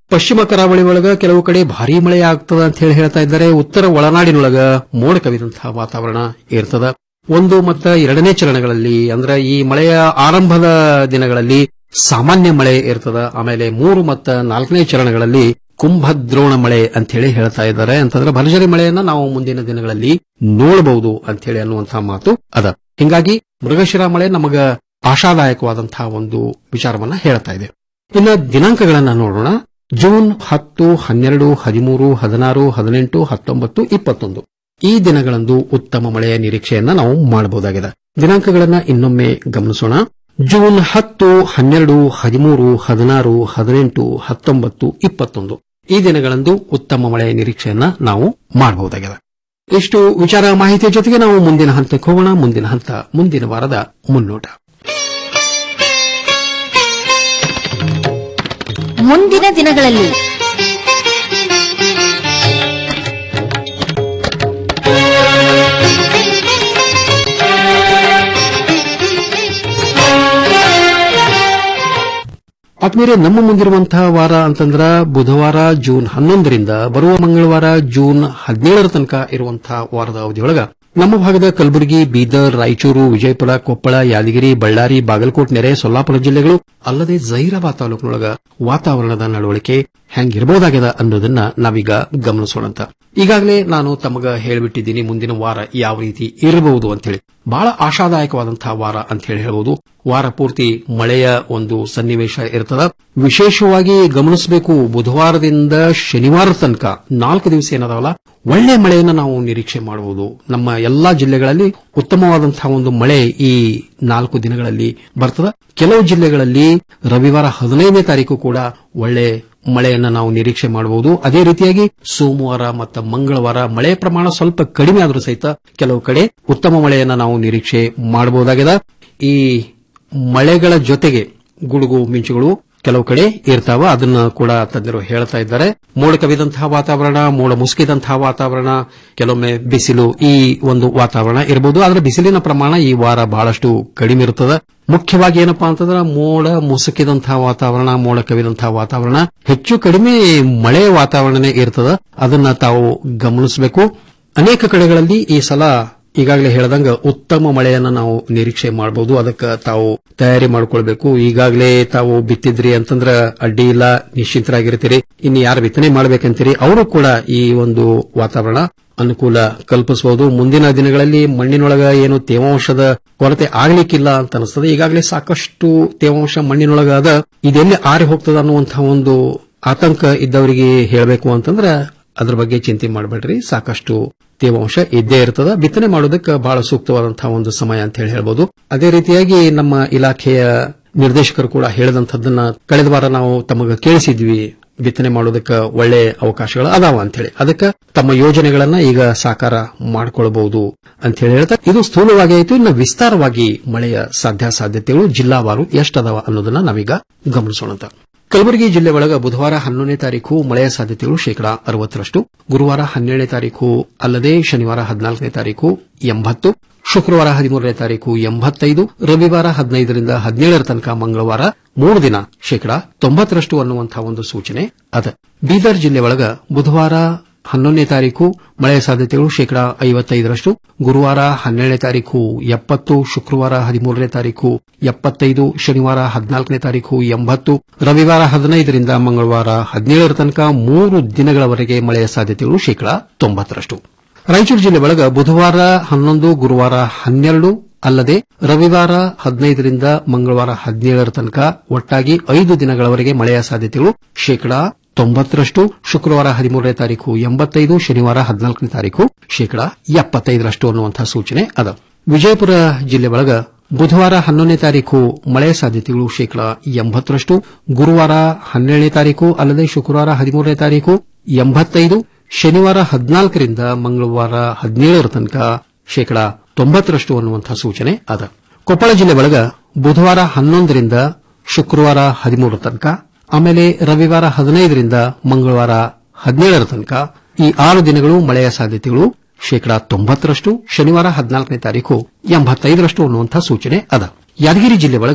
ಪಶ್ಚಿಮ ಕರಾವಳಿ ಒಳಗ ಕೆಲವು ಕಡೆ ಭಾರೀ ಮಳೆ ಆಗ್ತದ ಅಂತ ಹೇಳಿ ಹೇಳ್ತಾ ಇದ್ದಾರೆ ಉತ್ತರ ಒಳನಾಡಿನೊಳಗ ಮೋಡ ಕವಿದಂತಹ ವಾತಾವರಣ ಇರ್ತದ ಒಂದು ಮತ್ತು ಎರಡನೇ ಚರಣಗಳಲ್ಲಿ ಅಂದ್ರೆ ಈ ಮಳೆಯ ಆರಂಭದ ದಿನಗಳಲ್ಲಿ ಸಾಮಾನ್ಯ ಮಳೆ ಇರ್ತದ ಆಮೇಲೆ ಮೂರು ಮತ್ತು ನಾಲ್ಕನೇ ಚರಣಗಳಲ್ಲಿ ಕುಂಭದ್ರೋಣ ಮಳೆ ಅಂತ ಹೇಳಿ ಹೇಳ್ತಾ ಇದ್ದಾರೆ ಅಂತಂದ್ರೆ ಭರ್ಜರಿ ಮಳೆಯನ್ನ ನಾವು ಮುಂದಿನ ದಿನಗಳಲ್ಲಿ ನೋಡಬಹುದು ಅಂತ ಹೇಳಿ ಅನ್ನುವಂತಹ ಮಾತು ಅದ ಹಿಂಗಾಗಿ ಮೃಗಶಿರ ಮಳೆ ನಮಗ ಆಶಾದಾಯಕವಾದಂತಹ ಒಂದು ವಿಚಾರವನ್ನ ಹೇಳ್ತಾ ಇದೆ ಇನ್ನು ದಿನಾಂಕಗಳನ್ನ ನೋಡೋಣ ಜೂನ್ ಹತ್ತು ಹನ್ನೆರಡು ಹದಿಮೂರು ಹದಿನಾರು ಹದಿನೆಂಟು ಹತ್ತೊಂಬತ್ತು ಇಪ್ಪತ್ತೊಂದು ಈ ದಿನಗಳಂದು ಉತ್ತಮ ಮಳೆಯ ನಿರೀಕ್ಷೆಯನ್ನ ನಾವು ಮಾಡಬಹುದಾಗಿದೆ ದಿನಾಂಕಗಳನ್ನ ಇನ್ನೊಮ್ಮೆ ಗಮನಿಸೋಣ ಜೂನ್ ಹತ್ತು ಹನ್ನೆರಡು ಹದಿಮೂರು ಹದಿನಾರು ಹದಿನೆಂಟು ಹತ್ತೊಂಬತ್ತು ಇಪ್ಪತ್ತೊಂದು ಈ ದಿನಗಳಂದು ಉತ್ತಮ ಮಳೆಯ ನಿರೀಕ್ಷೆಯನ್ನ ನಾವು ಮಾಡಬಹುದಾಗಿದೆ ಇಷ್ಟು ವಿಚಾರ ಮಾಹಿತಿಯ ಜೊತೆಗೆ ನಾವು ಮುಂದಿನ ಹಂತಕ್ಕೆ ಹೋಗೋಣ ಮುಂದಿನ ಹಂತ ಮುಂದಿನ ವಾರದ ಮುನ್ನೋಟ ಮುಂದಿನ ದಿನಗಳಲ್ಲಿ ಆತ್ಮೀಯರೇ ನಮ್ಮ ಮುಂದಿರುವಂತಹ ವಾರ ಅಂತಂದ್ರ ಬುಧವಾರ ಜೂನ್ ಹನ್ನೊಂದರಿಂದ ಬರುವ ಮಂಗಳವಾರ ಜೂನ್ ಹದಿನೇಳರ ತನಕ ಇರುವಂತಹ ವಾರದ ಅವಧಿಯೊಳಗ ನಮ್ಮ ಭಾಗದ ಕಲಬುರಗಿ ಬೀದರ್ ರಾಯಚೂರು ವಿಜಯಪುರ ಕೊಪ್ಪಳ ಯಾದಗಿರಿ ಬಳ್ಳಾರಿ ಬಾಗಲಕೋಟ್ ನೆರೆ ಸೊಲ್ಲಾಪುರ ಜಿಲ್ಲೆಗಳು ಅಲ್ಲದೆ ಜೈರಾಬಾದ್ ತಾಲೂಕಿನೊಳಗ ವಾತಾವರಣದ ನಡವಳಿಕೆ ಹೆಂಗಿರಬಹುದಾಗ್ಯದ ಅನ್ನೋದನ್ನ ನಾವೀಗ ಗಮನಿಸೋಣಂತ ಈಗಾಗಲೇ ನಾನು ತಮಗ ಹೇಳಿಬಿಟ್ಟಿದ್ದೀನಿ ಮುಂದಿನ ವಾರ ಯಾವ ರೀತಿ ಇರಬಹುದು ಅಂತ ಹೇಳಿ ಬಹಳ ಆಶಾದಾಯಕವಾದಂತಹ ವಾರ ಅಂತ ಹೇಳಿ ಹೇಳಬಹುದು ವಾರ ಪೂರ್ತಿ ಮಳೆಯ ಒಂದು ಸನ್ನಿವೇಶ ಇರ್ತದ ವಿಶೇಷವಾಗಿ ಗಮನಿಸಬೇಕು ಬುಧವಾರದಿಂದ ಶನಿವಾರ ತನಕ ನಾಲ್ಕು ದಿವಸ ಏನದಾವಲ್ಲ ಒಳ್ಳೆ ಮಳೆಯನ್ನು ನಾವು ನಿರೀಕ್ಷೆ ಮಾಡಬಹುದು ನಮ್ಮ ಎಲ್ಲಾ ಜಿಲ್ಲೆಗಳಲ್ಲಿ ಉತ್ತಮವಾದಂತಹ ಒಂದು ಮಳೆ ಈ ನಾಲ್ಕು ದಿನಗಳಲ್ಲಿ ಬರ್ತದ ಕೆಲವು ಜಿಲ್ಲೆಗಳಲ್ಲಿ ರವಿವಾರ ಹದಿನೈದನೇ ತಾರೀಕು ಕೂಡ ಒಳ್ಳೆ ಮಳೆಯನ್ನ ನಾವು ನಿರೀಕ್ಷೆ ಮಾಡಬಹುದು ಅದೇ ರೀತಿಯಾಗಿ ಸೋಮವಾರ ಮತ್ತು ಮಂಗಳವಾರ ಮಳೆ ಪ್ರಮಾಣ ಸ್ವಲ್ಪ ಕಡಿಮೆ ಆದರೂ ಸಹಿತ ಕೆಲವು ಕಡೆ ಉತ್ತಮ ಮಳೆಯನ್ನ ನಾವು ನಿರೀಕ್ಷೆ ಮಾಡಬಹುದಾಗಿದೆ ಈ ಮಳೆಗಳ ಜೊತೆಗೆ ಗುಡುಗು ಮಿಂಚುಗಳು ಕೆಲವು ಕಡೆ ಇರ್ತಾವ ಅದನ್ನ ಕೂಡ ತಜ್ಞರು ಹೇಳ್ತಾ ಇದ್ದಾರೆ ಮೋಡ ಕವಿದಂತಹ ವಾತಾವರಣ ಮೋಡ ಮುಸುಕಿದಂತಹ ವಾತಾವರಣ ಕೆಲವೊಮ್ಮೆ ಬಿಸಿಲು ಈ ಒಂದು ವಾತಾವರಣ ಇರಬಹುದು ಆದ್ರೆ ಬಿಸಿಲಿನ ಪ್ರಮಾಣ ಈ ವಾರ ಬಹಳಷ್ಟು ಕಡಿಮೆ ಇರುತ್ತದೆ ಮುಖ್ಯವಾಗಿ ಏನಪ್ಪಾ ಅಂತಂದ್ರೆ ಮೋಡ ಮುಸುಕಿದಂತಹ ವಾತಾವರಣ ಮೋಡ ಕವಿದಂತಹ ವಾತಾವರಣ ಹೆಚ್ಚು ಕಡಿಮೆ ಮಳೆ ವಾತಾವರಣನೇ ಇರ್ತದ ಅದನ್ನ ತಾವು ಗಮನಿಸಬೇಕು ಅನೇಕ ಕಡೆಗಳಲ್ಲಿ ಈ ಸಲ ಈಗಾಗಲೇ ಹೇಳ್ದಂಗ ಉತ್ತಮ ಮಳೆಯನ್ನ ನಾವು ನಿರೀಕ್ಷೆ ಮಾಡಬಹುದು ಅದಕ್ಕೆ ತಾವು ತಯಾರಿ ಮಾಡ್ಕೊಳ್ಬೇಕು ಈಗಾಗಲೇ ತಾವು ಬಿತ್ತಿದ್ರಿ ಅಂತಂದ್ರ ಅಡ್ಡಿ ಇಲ್ಲ ನಿಶ್ಚಿಂತರಾಗಿರ್ತೀರಿ ಇನ್ನು ಯಾರು ಬಿತ್ತನೆ ಮಾಡಬೇಕಂತೀರಿ ಅವರು ಕೂಡ ಈ ಒಂದು ವಾತಾವರಣ ಅನುಕೂಲ ಕಲ್ಪಿಸಬಹುದು ಮುಂದಿನ ದಿನಗಳಲ್ಲಿ ಮಣ್ಣಿನೊಳಗ ಏನು ತೇವಾಂಶದ ಕೊರತೆ ಆಗ್ಲಿಕ್ಕಿಲ್ಲ ಅಂತ ಅನಿಸ್ತದೆ ಈಗಾಗಲೇ ಸಾಕಷ್ಟು ತೇವಾಂಶ ಮಣ್ಣಿನೊಳಗ ಅದ ಇದೆಲ್ಲಿ ಆರಿ ಹೋಗ್ತದ ಅನ್ನುವಂತಹ ಒಂದು ಆತಂಕ ಇದ್ದವರಿಗೆ ಹೇಳಬೇಕು ಅಂತಂದ್ರೆ ಅದ್ರ ಬಗ್ಗೆ ಚಿಂತೆ ಮಾಡಬೇಡ್ರಿ ಸಾಕಷ್ಟು ತೇವಾಂಶ ಇದ್ದೇ ಇರ್ತದ ಬಿತ್ತನೆ ಮಾಡೋದಕ್ಕೆ ಬಹಳ ಸೂಕ್ತವಾದಂತಹ ಒಂದು ಸಮಯ ಅಂತ ಹೇಳಿ ಹೇಳ್ಬೋದು ಅದೇ ರೀತಿಯಾಗಿ ನಮ್ಮ ಇಲಾಖೆಯ ನಿರ್ದೇಶಕರು ಕೂಡ ಹೇಳಿದಂಥದ್ದನ್ನ ಕಳೆದ ವಾರ ನಾವು ತಮಗ ಕೇಳಿಸಿದ್ವಿ ಬಿತ್ತನೆ ಮಾಡೋದಕ್ಕೆ ಒಳ್ಳೆ ಅವಕಾಶಗಳು ಅದಾವ ಅಂತ ಹೇಳಿ ಅದಕ್ಕೆ ತಮ್ಮ ಯೋಜನೆಗಳನ್ನ ಈಗ ಸಾಕಾರ ಮಾಡಿಕೊಳ್ಳಬಹುದು ಅಂತ ಹೇಳಿ ಹೇಳ್ತಾ ಇದು ಸ್ಥೂಲವಾಗಿ ಆಯಿತು ಇನ್ನು ವಿಸ್ತಾರವಾಗಿ ಮಳೆಯ ಸಾಧ್ಯಾಸಾಧ್ಯತೆಗಳು ಜಿಲ್ಲಾವಾರು ಎಷ್ಟದಾವ ಅನ್ನೋದನ್ನ ನಾವೀಗ ಗಮನಿಸೋಣಂತ ಕಲಬುರಗಿ ಜಿಲ್ಲೆ ಒಳಗ ಬುಧವಾರ ಹನ್ನೊಂದನೇ ತಾರೀಕು ಮಳೆಯ ಸಾಧ್ಯತೆಗಳು ಶೇಕಡಾ ಅರವತ್ತರಷ್ಟು ಗುರುವಾರ ಹನ್ನೆರಡನೇ ತಾರೀಕು ಅಲ್ಲದೆ ಶನಿವಾರ ಹದಿನಾಲ್ಕನೇ ತಾರೀಕು ಎಂಬತ್ತು ಶುಕ್ರವಾರ ಹದಿಮೂರನೇ ತಾರೀಕು ಎಂಬತ್ತೈದು ರವಿವಾರ ಹದಿನೈದರಿಂದ ಹದಿನೇಳರ ತನಕ ಮಂಗಳವಾರ ಮೂರು ದಿನ ಶೇಕಡಾ ತೊಂಬತ್ತರಷ್ಟು ಅನ್ನುವಂತಹ ಒಂದು ಸೂಚನೆ ಅದ ಬೀದರ್ ಜಿಲ್ಲೆ ಒಳಗ ಬುಧವಾರ ಹನ್ನೊಂದನೇ ತಾರೀಕು ಮಳೆಯ ಸಾಧ್ಯತೆಗಳು ಶೇಕಡಾ ಐವತ್ತೈದರಷ್ಟು ಗುರುವಾರ ಹನ್ನೆರಡನೇ ತಾರೀಕು ಎಪ್ಪತ್ತು ಶುಕ್ರವಾರ ಹದಿಮೂರನೇ ತಾರೀಕು ಎಪ್ಪತ್ತೈದು ಶನಿವಾರ ಹದಿನಾಲ್ಕನೇ ತಾರೀಕು ಎಂಬತ್ತು ರವಿವಾರ ಹದಿನೈದರಿಂದ ಮಂಗಳವಾರ ಹದಿನೇಳರ ತನಕ ಮೂರು ದಿನಗಳವರೆಗೆ ಮಳೆಯ ಸಾಧ್ಯತೆಗಳು ಶೇಕಡಾ ತೊಂಬತ್ತರಷ್ಟು ರಾಯಚೂರು ಜಿಲ್ಲೆ ಒಳಗ ಬುಧವಾರ ಹನ್ನೊಂದು ಗುರುವಾರ ಹನ್ನೆರಡು ಅಲ್ಲದೆ ರವಿವಾರ ಹದಿನೈದರಿಂದ ಮಂಗಳವಾರ ಹದಿನೇಳರ ತನಕ ಒಟ್ಟಾಗಿ ಐದು ದಿನಗಳವರೆಗೆ ಮಳೆಯ ಸಾಧ್ಯತೆಗಳು ಶೇಕಡಾ ತೊಂಬತ್ತರಷ್ಟು ಶುಕ್ರವಾರ ಹದಿಮೂರನೇ ತಾರೀಕು ಎಂಬತ್ತೈದು ಶನಿವಾರ ಹದಿನಾಲ್ಕನೇ ತಾರೀಕು ಶೇಕಡಾ ಎಪ್ಪತ್ತೈದರಷ್ಟು ಅನ್ನುವಂತಹ ಸೂಚನೆ ಅದ ವಿಜಯಪುರ ಜಿಲ್ಲೆ ಒಳಗ ಬುಧವಾರ ಹನ್ನೊಂದನೇ ತಾರೀಕು ಮಳೆಯ ಸಾಧ್ಯತೆಗಳು ಶೇಕಡಾ ಎಂಬತ್ತರಷ್ಟು ಗುರುವಾರ ಹನ್ನೆರಡನೇ ತಾರೀಕು ಅಲ್ಲದೆ ಶುಕ್ರವಾರ ಹದಿಮೂರನೇ ತಾರೀಕು ಎಂಬತ್ತೈದು ಶನಿವಾರ ಹದಿನಾಲ್ಕರಿಂದ ಮಂಗಳವಾರ ಹದಿನೇಳರ ತನಕ ಶೇಕಡಾ ತೊಂಬತ್ತರಷ್ಟು ಅನ್ನುವಂತಹ ಸೂಚನೆ ಅದ ಕೊಪ್ಪಳ ಜಿಲ್ಲೆ ಒಳಗ ಬುಧವಾರ ಹನ್ನೊಂದರಿಂದ ಶುಕ್ರವಾರ ಹದಿಮೂರರ ತನಕ ಆಮೇಲೆ ರವಿವಾರ ಹದಿನೈದರಿಂದ ಮಂಗಳವಾರ ಹದಿನೇಳರ ತನಕ ಈ ಆರು ದಿನಗಳು ಮಳೆಯ ಸಾಧ್ಯತೆಗಳು ಶೇಕಡಾ ತೊಂಬತ್ತರಷ್ಟು ಶನಿವಾರ ಹದಿನಾಲ್ಕನೇ ತಾರೀಕು ಎಂಬತ್ತೈದರಷ್ಟು ಅನ್ನುವಂತಹ ಸೂಚನೆ ಅದ ಯಾದಗಿರಿ ಜಿಲ್ಲೆ ಒಳಗ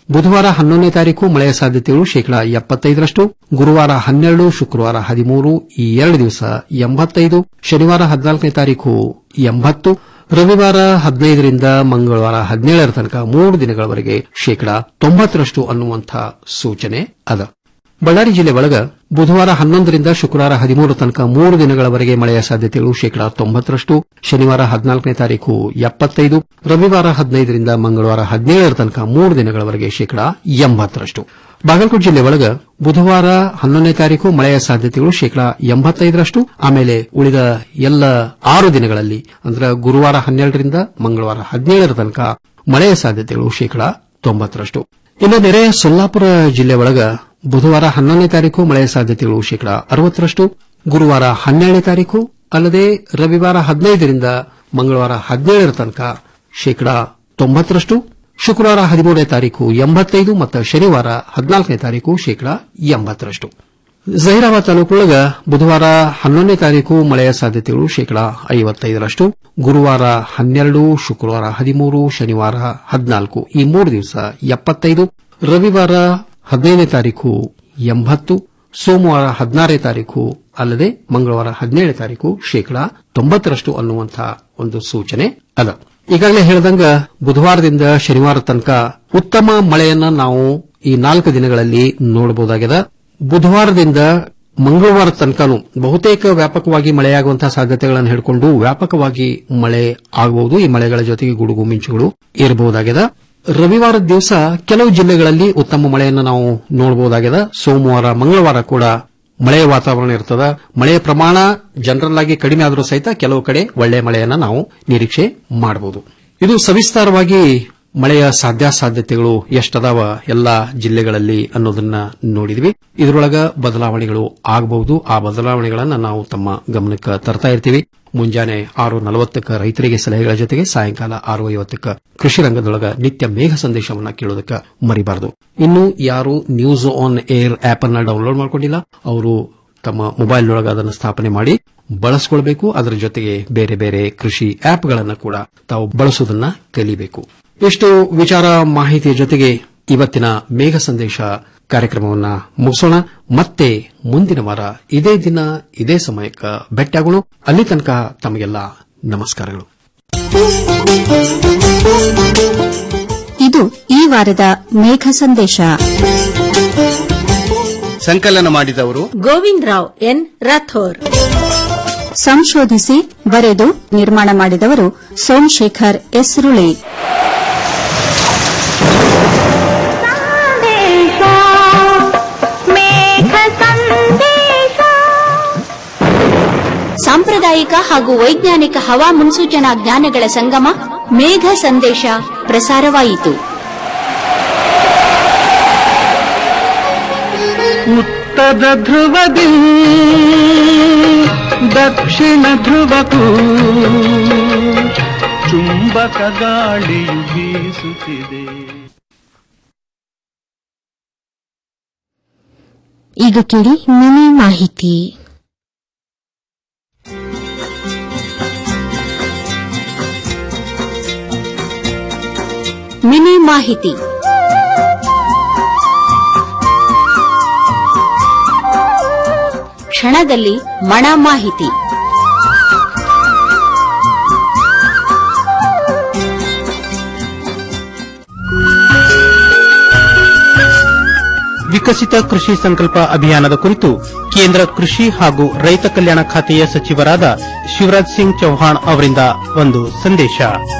ಬುಧವಾರ ಹನ್ನೊಂದನೇ ತಾರೀಕು ಮಳೆಯ ಸಾಧ್ಯತೆಗಳು ಶೇಕಡಾ ಎಪ್ಪತ್ತೈದರಷ್ಟು ಗುರುವಾರ ಹನ್ನೆರಡು ಶುಕ್ರವಾರ ಹದಿಮೂರು ಈ ಎರಡು ದಿವಸ ಎಂಬತ್ತೈದು ಶನಿವಾರ ಹದಿನಾಲ್ಕನೇ ತಾರೀಕು ಎಂಬತ್ತು ರವಿವಾರ ಹದಿನೈದರಿಂದ ಮಂಗಳವಾರ ಹದಿನೇಳರ ತನಕ ಮೂರು ದಿನಗಳವರೆಗೆ ಶೇಕಡಾ ತೊಂಬತ್ತರಷ್ಟು ಅನ್ನುವಂಥ ಸೂಚನೆ ಅದ ಬಳ್ಳಾರಿ ಜಿಲ್ಲೆ ಒಳಗ ಬುಧವಾರ ಹನ್ನೊಂದರಿಂದ ಶುಕ್ರವಾರ ಹದಿಮೂರು ತನಕ ಮೂರು ದಿನಗಳವರೆಗೆ ಮಳೆಯ ಸಾಧ್ಯತೆಗಳು ಶೇಕಡಾ ತೊಂಬತ್ತರಷ್ಟು ಶನಿವಾರ ಹದಿನಾಲ್ಕನೇ ತಾರೀಕು ಎಪ್ಪತ್ತೈದು ರವಿವಾರ ಹದಿನೈದರಿಂದ ಮಂಗಳವಾರ ಹದಿನೇಳರ ತನಕ ಮೂರು ದಿನಗಳವರೆಗೆ ಶೇಕಡಾ ಎಂಬತ್ತರಷ್ಟು ಬಾಗಲಕೋಟೆ ಜಿಲ್ಲೆ ಒಳಗ ಬುಧವಾರ ಹನ್ನೊಂದನೇ ತಾರೀಕು ಮಳೆಯ ಸಾಧ್ಯತೆಗಳು ಶೇಕಡಾ ಎಂಬತ್ತೈದರಷ್ಟು ಆಮೇಲೆ ಉಳಿದ ಎಲ್ಲ ಆರು ದಿನಗಳಲ್ಲಿ ಅಂದ್ರೆ ಗುರುವಾರ ಹನ್ನೆರಡರಿಂದ ಮಂಗಳವಾರ ಹದಿನೇಳರ ತನಕ ಮಳೆಯ ಸಾಧ್ಯತೆಗಳು ಶೇಕಡಾ ತೊಂಬತ್ತರಷ್ಟು ಇನ್ನು ನೆರೆಯ ಸೊಲ್ಲಾಪುರ ಜಿಲ್ಲೆ ಒಳಗ ಬುಧವಾರ ಹನ್ನೊಂದನೇ ತಾರೀಕು ಮಳೆಯ ಸಾಧ್ಯತೆಗಳು ಶೇಕಡಾ ಅರವತ್ತರಷ್ಟು ಗುರುವಾರ ಹನ್ನೆರಡನೇ ತಾರೀಕು ಅಲ್ಲದೆ ರವಿವಾರ ಹದಿನೈದರಿಂದ ಮಂಗಳವಾರ ಹದಿನೇಳರ ತನಕ ಶೇಕಡಾ ತೊಂಬತ್ತರಷ್ಟು ಶುಕ್ರವಾರ ಹದಿಮೂರನೇ ತಾರೀಕು ಎಂಬತ್ತೈದು ಮತ್ತು ಶನಿವಾರ ಹದಿನಾಲ್ಕನೇ ತಾರೀಕು ಶೇಕಡಾ ಎಂಬತ್ತರಷ್ಟು ಜಹೀರಾಬಾದ್ ತಾಲೂಕೊಳಗ ಬುಧವಾರ ಹನ್ನೊಂದನೇ ತಾರೀಕು ಮಳೆಯ ಸಾಧ್ಯತೆಗಳು ಶೇಕಡಾ ಐವತ್ತೈದರಷ್ಟು ಗುರುವಾರ ಹನ್ನೆರಡು ಶುಕ್ರವಾರ ಹದಿಮೂರು ಶನಿವಾರ ಹದಿನಾಲ್ಕು ಈ ಮೂರು ದಿವಸ ಎಪ್ಪತ್ತೈದು ರವಿವಾರ ಹದಿನೈದನೇ ತಾರೀಕು ಎಂಬತ್ತು ಸೋಮವಾರ ಹದಿನಾರನೇ ತಾರೀಕು ಅಲ್ಲದೆ ಮಂಗಳವಾರ ಹದಿನೇಳನೇ ತಾರೀಕು ಶೇಕಡಾ ತೊಂಬತ್ತರಷ್ಟು ಅನ್ನುವಂಥ ಒಂದು ಸೂಚನೆ ಅದ ಈಗಾಗಲೇ ಹೇಳಿದಂಗ ಬುಧವಾರದಿಂದ ಶನಿವಾರ ತನಕ ಉತ್ತಮ ಮಳೆಯನ್ನ ನಾವು ಈ ನಾಲ್ಕು ದಿನಗಳಲ್ಲಿ ನೋಡಬಹುದಾಗಿದೆ ಬುಧವಾರದಿಂದ ಮಂಗಳವಾರ ತನಕನೂ ಬಹುತೇಕ ವ್ಯಾಪಕವಾಗಿ ಮಳೆಯಾಗುವಂತಹ ಸಾಧ್ಯತೆಗಳನ್ನು ಹಿಡ್ಕೊಂಡು ವ್ಯಾಪಕವಾಗಿ ಮಳೆ ಆಗಬಹುದು ಈ ಮಳೆಗಳ ಜೊತೆಗೆ ಗುಡುಗು ಮಿಂಚುಗಳು ಇರಬಹುದಾಗಿದೆ ರವಿವಾರದ ದಿವಸ ಕೆಲವು ಜಿಲ್ಲೆಗಳಲ್ಲಿ ಉತ್ತಮ ಮಳೆಯನ್ನು ನಾವು ನೋಡಬಹುದಾಗಿದೆ ಸೋಮವಾರ ಮಂಗಳವಾರ ಕೂಡ ಮಳೆಯ ವಾತಾವರಣ ಇರ್ತದ ಮಳೆಯ ಪ್ರಮಾಣ ಜನರಲ್ ಆಗಿ ಕಡಿಮೆ ಆದರೂ ಸಹಿತ ಕೆಲವು ಕಡೆ ಒಳ್ಳೆಯ ಮಳೆಯನ್ನ ನಾವು ನಿರೀಕ್ಷೆ ಮಾಡಬಹುದು ಇದು ಸವಿಸ್ತಾರವಾಗಿ ಮಳೆಯ ಸಾಧ್ಯಾಸಾಧ್ಯತೆಗಳು ಎಷ್ಟದಾವ ಎಲ್ಲಾ ಜಿಲ್ಲೆಗಳಲ್ಲಿ ಅನ್ನೋದನ್ನ ನೋಡಿದ್ವಿ ಇದರೊಳಗ ಬದಲಾವಣೆಗಳು ಆಗಬಹುದು ಆ ಬದಲಾವಣೆಗಳನ್ನ ನಾವು ತಮ್ಮ ಗಮನಕ್ಕೆ ತರ್ತಾ ಇರ್ತೀವಿ ಮುಂಜಾನೆ ಆರು ನಲವತ್ತಕ್ಕ ರೈತರಿಗೆ ಸಲಹೆಗಳ ಜೊತೆಗೆ ಸಾಯಂಕಾಲ ಆರು ಐವತ್ತಕ್ಕ ಕೃಷಿ ರಂಗದೊಳಗ ನಿತ್ಯ ಮೇಘ ಸಂದೇಶವನ್ನ ಕೇಳೋದಕ್ಕೆ ಮರಿಬಾರದು ಇನ್ನು ಯಾರು ನ್ಯೂಸ್ ಆನ್ ಏರ್ ಆಪ್ ಅನ್ನ ಡೌನ್ಲೋಡ್ ಮಾಡ್ಕೊಂಡಿಲ್ಲ ಅವರು ತಮ್ಮ ಮೊಬೈಲ್ ಒಳಗ ಅದನ್ನು ಸ್ಥಾಪನೆ ಮಾಡಿ ಬಳಸಿಕೊಳ್ಬೇಕು ಅದರ ಜೊತೆಗೆ ಬೇರೆ ಬೇರೆ ಕೃಷಿ ಆಪ್ಗಳನ್ನು ಕೂಡ ತಾವು ಬಳಸುವುದನ್ನ ಕಲಿಬೇಕು ಇಷ್ಟು ವಿಚಾರ ಮಾಹಿತಿಯ ಜೊತೆಗೆ ಇವತ್ತಿನ ಮೇಘ ಸಂದೇಶ ಕಾರ್ಯಕ್ರಮವನ್ನ ಮುಗಿಸೋಣ ಮತ್ತೆ ಮುಂದಿನ ವಾರ ಇದೇ ದಿನ ಇದೇ ಸಮಯಕ್ಕೆ ಭೇಟಿಯಾಗೋಣ ಅಲ್ಲಿ ತನಕ ತಮಗೆಲ್ಲ ನಮಸ್ಕಾರಗಳು ಇದು ಈ ವಾರದ ಮೇಘ ಸಂದೇಶ ಸಂಕಲನ ಮಾಡಿದವರು ಗೋವಿಂದ್ ರಾವ್ ಎನ್ ರಾಥೋರ್ ಸಂಶೋಧಿಸಿ ಬರೆದು ನಿರ್ಮಾಣ ಮಾಡಿದವರು ಸೋಮಶೇಖರ್ ಎಸ್ರುಳಿ ಸಾಂಪ್ರದಾಯಿಕ ಹಾಗೂ ವೈಜ್ಞಾನಿಕ ಹವಾ ಮುನ್ಸೂಚನಾ ಜ್ಞಾನಗಳ ಸಂಗಮ ಮೇಘ ಸಂದೇಶ ಪ್ರಸಾರವಾಯಿತು ಉತ್ತರ ಧ್ರುವದಿ ದಕ್ಷಿಣ ಧ್ರುವಕ್ಕೂ ಚುಂಬಕ ಗಾಳಿಯು ಬೀಸುತ್ತಿದೆ ಈಗ ಕೇಳಿ ಮಿನಿ ಮಾಹಿತಿ ಮಿನಿ ಮಾಹಿತಿ ಕ್ಷಣದಲ್ಲಿ ಮಣ ಮಾಹಿತಿ ವಿಕಸಿತ ಕೃಷಿ ಸಂಕಲ್ಪ ಅಭಿಯಾನದ ಕುರಿತು ಕೇಂದ್ರ ಕೃಷಿ ಹಾಗೂ ರೈತ ಕಲ್ಯಾಣ ಖಾತೆಯ ಸಚಿವರಾದ ಶಿವರಾಜ್ ಸಿಂಗ್ ಚೌಹಾಣ್ ಅವರಿಂದ ಒಂದು ಸಂದೇಶ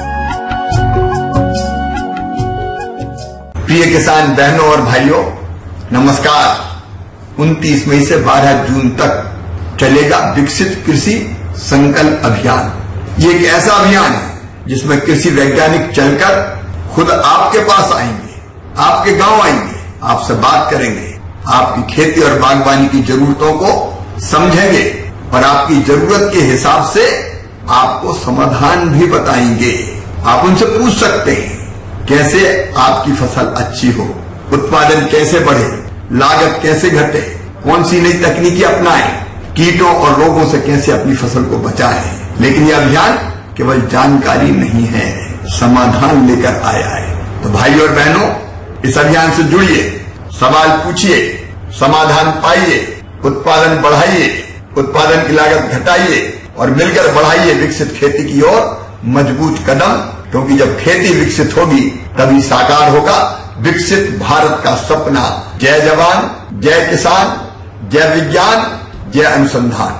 प्रिय किसान बहनों और भाइयों नमस्कार 29 मई से 12 जून तक चलेगा विकसित कृषि संकल्प अभियान ये एक ऐसा अभियान है जिसमें कृषि वैज्ञानिक चलकर खुद आपके पास आएंगे आपके गांव आएंगे आपसे बात करेंगे आपकी खेती और बागवानी की जरूरतों को समझेंगे और आपकी जरूरत के हिसाब से आपको समाधान भी बताएंगे आप उनसे पूछ सकते हैं कैसे आपकी फसल अच्छी हो उत्पादन कैसे बढ़े लागत कैसे घटे कौन सी नई तकनीकी अपनाएं कीटों और रोगों से कैसे अपनी फसल को बचाएं लेकिन यह अभियान केवल जानकारी नहीं है समाधान लेकर आया है तो भाई और बहनों इस अभियान से जुड़िए सवाल पूछिए समाधान पाइए उत्पादन बढ़ाइए उत्पादन की लागत घटाइए और मिलकर बढ़ाइए विकसित खेती की ओर मजबूत कदम क्योंकि जब खेती विकसित होगी तभी साकार होगा विकसित भारत का सपना जय जवान जय किसान जय विज्ञान जय अनुसंधान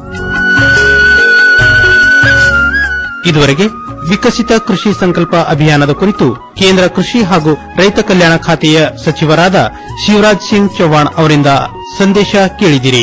ಇದುವರೆಗೆ ವಿಕಸಿತ ಕೃಷಿ ಸಂಕಲ್ಪ ಅಭಿಯಾನದ ಕುರಿತು ಕೇಂದ್ರ ಕೃಷಿ ಹಾಗೂ ರೈತ ಕಲ್ಯಾಣ ಖಾತೆಯ ಸಚಿವರಾದ ಶಿವರಾಜ್ ಸಿಂಗ್ ಚೌಹಾಣ್ ಅವರಿಂದ ಸಂದೇಶ ಕೇಳಿದಿರಿ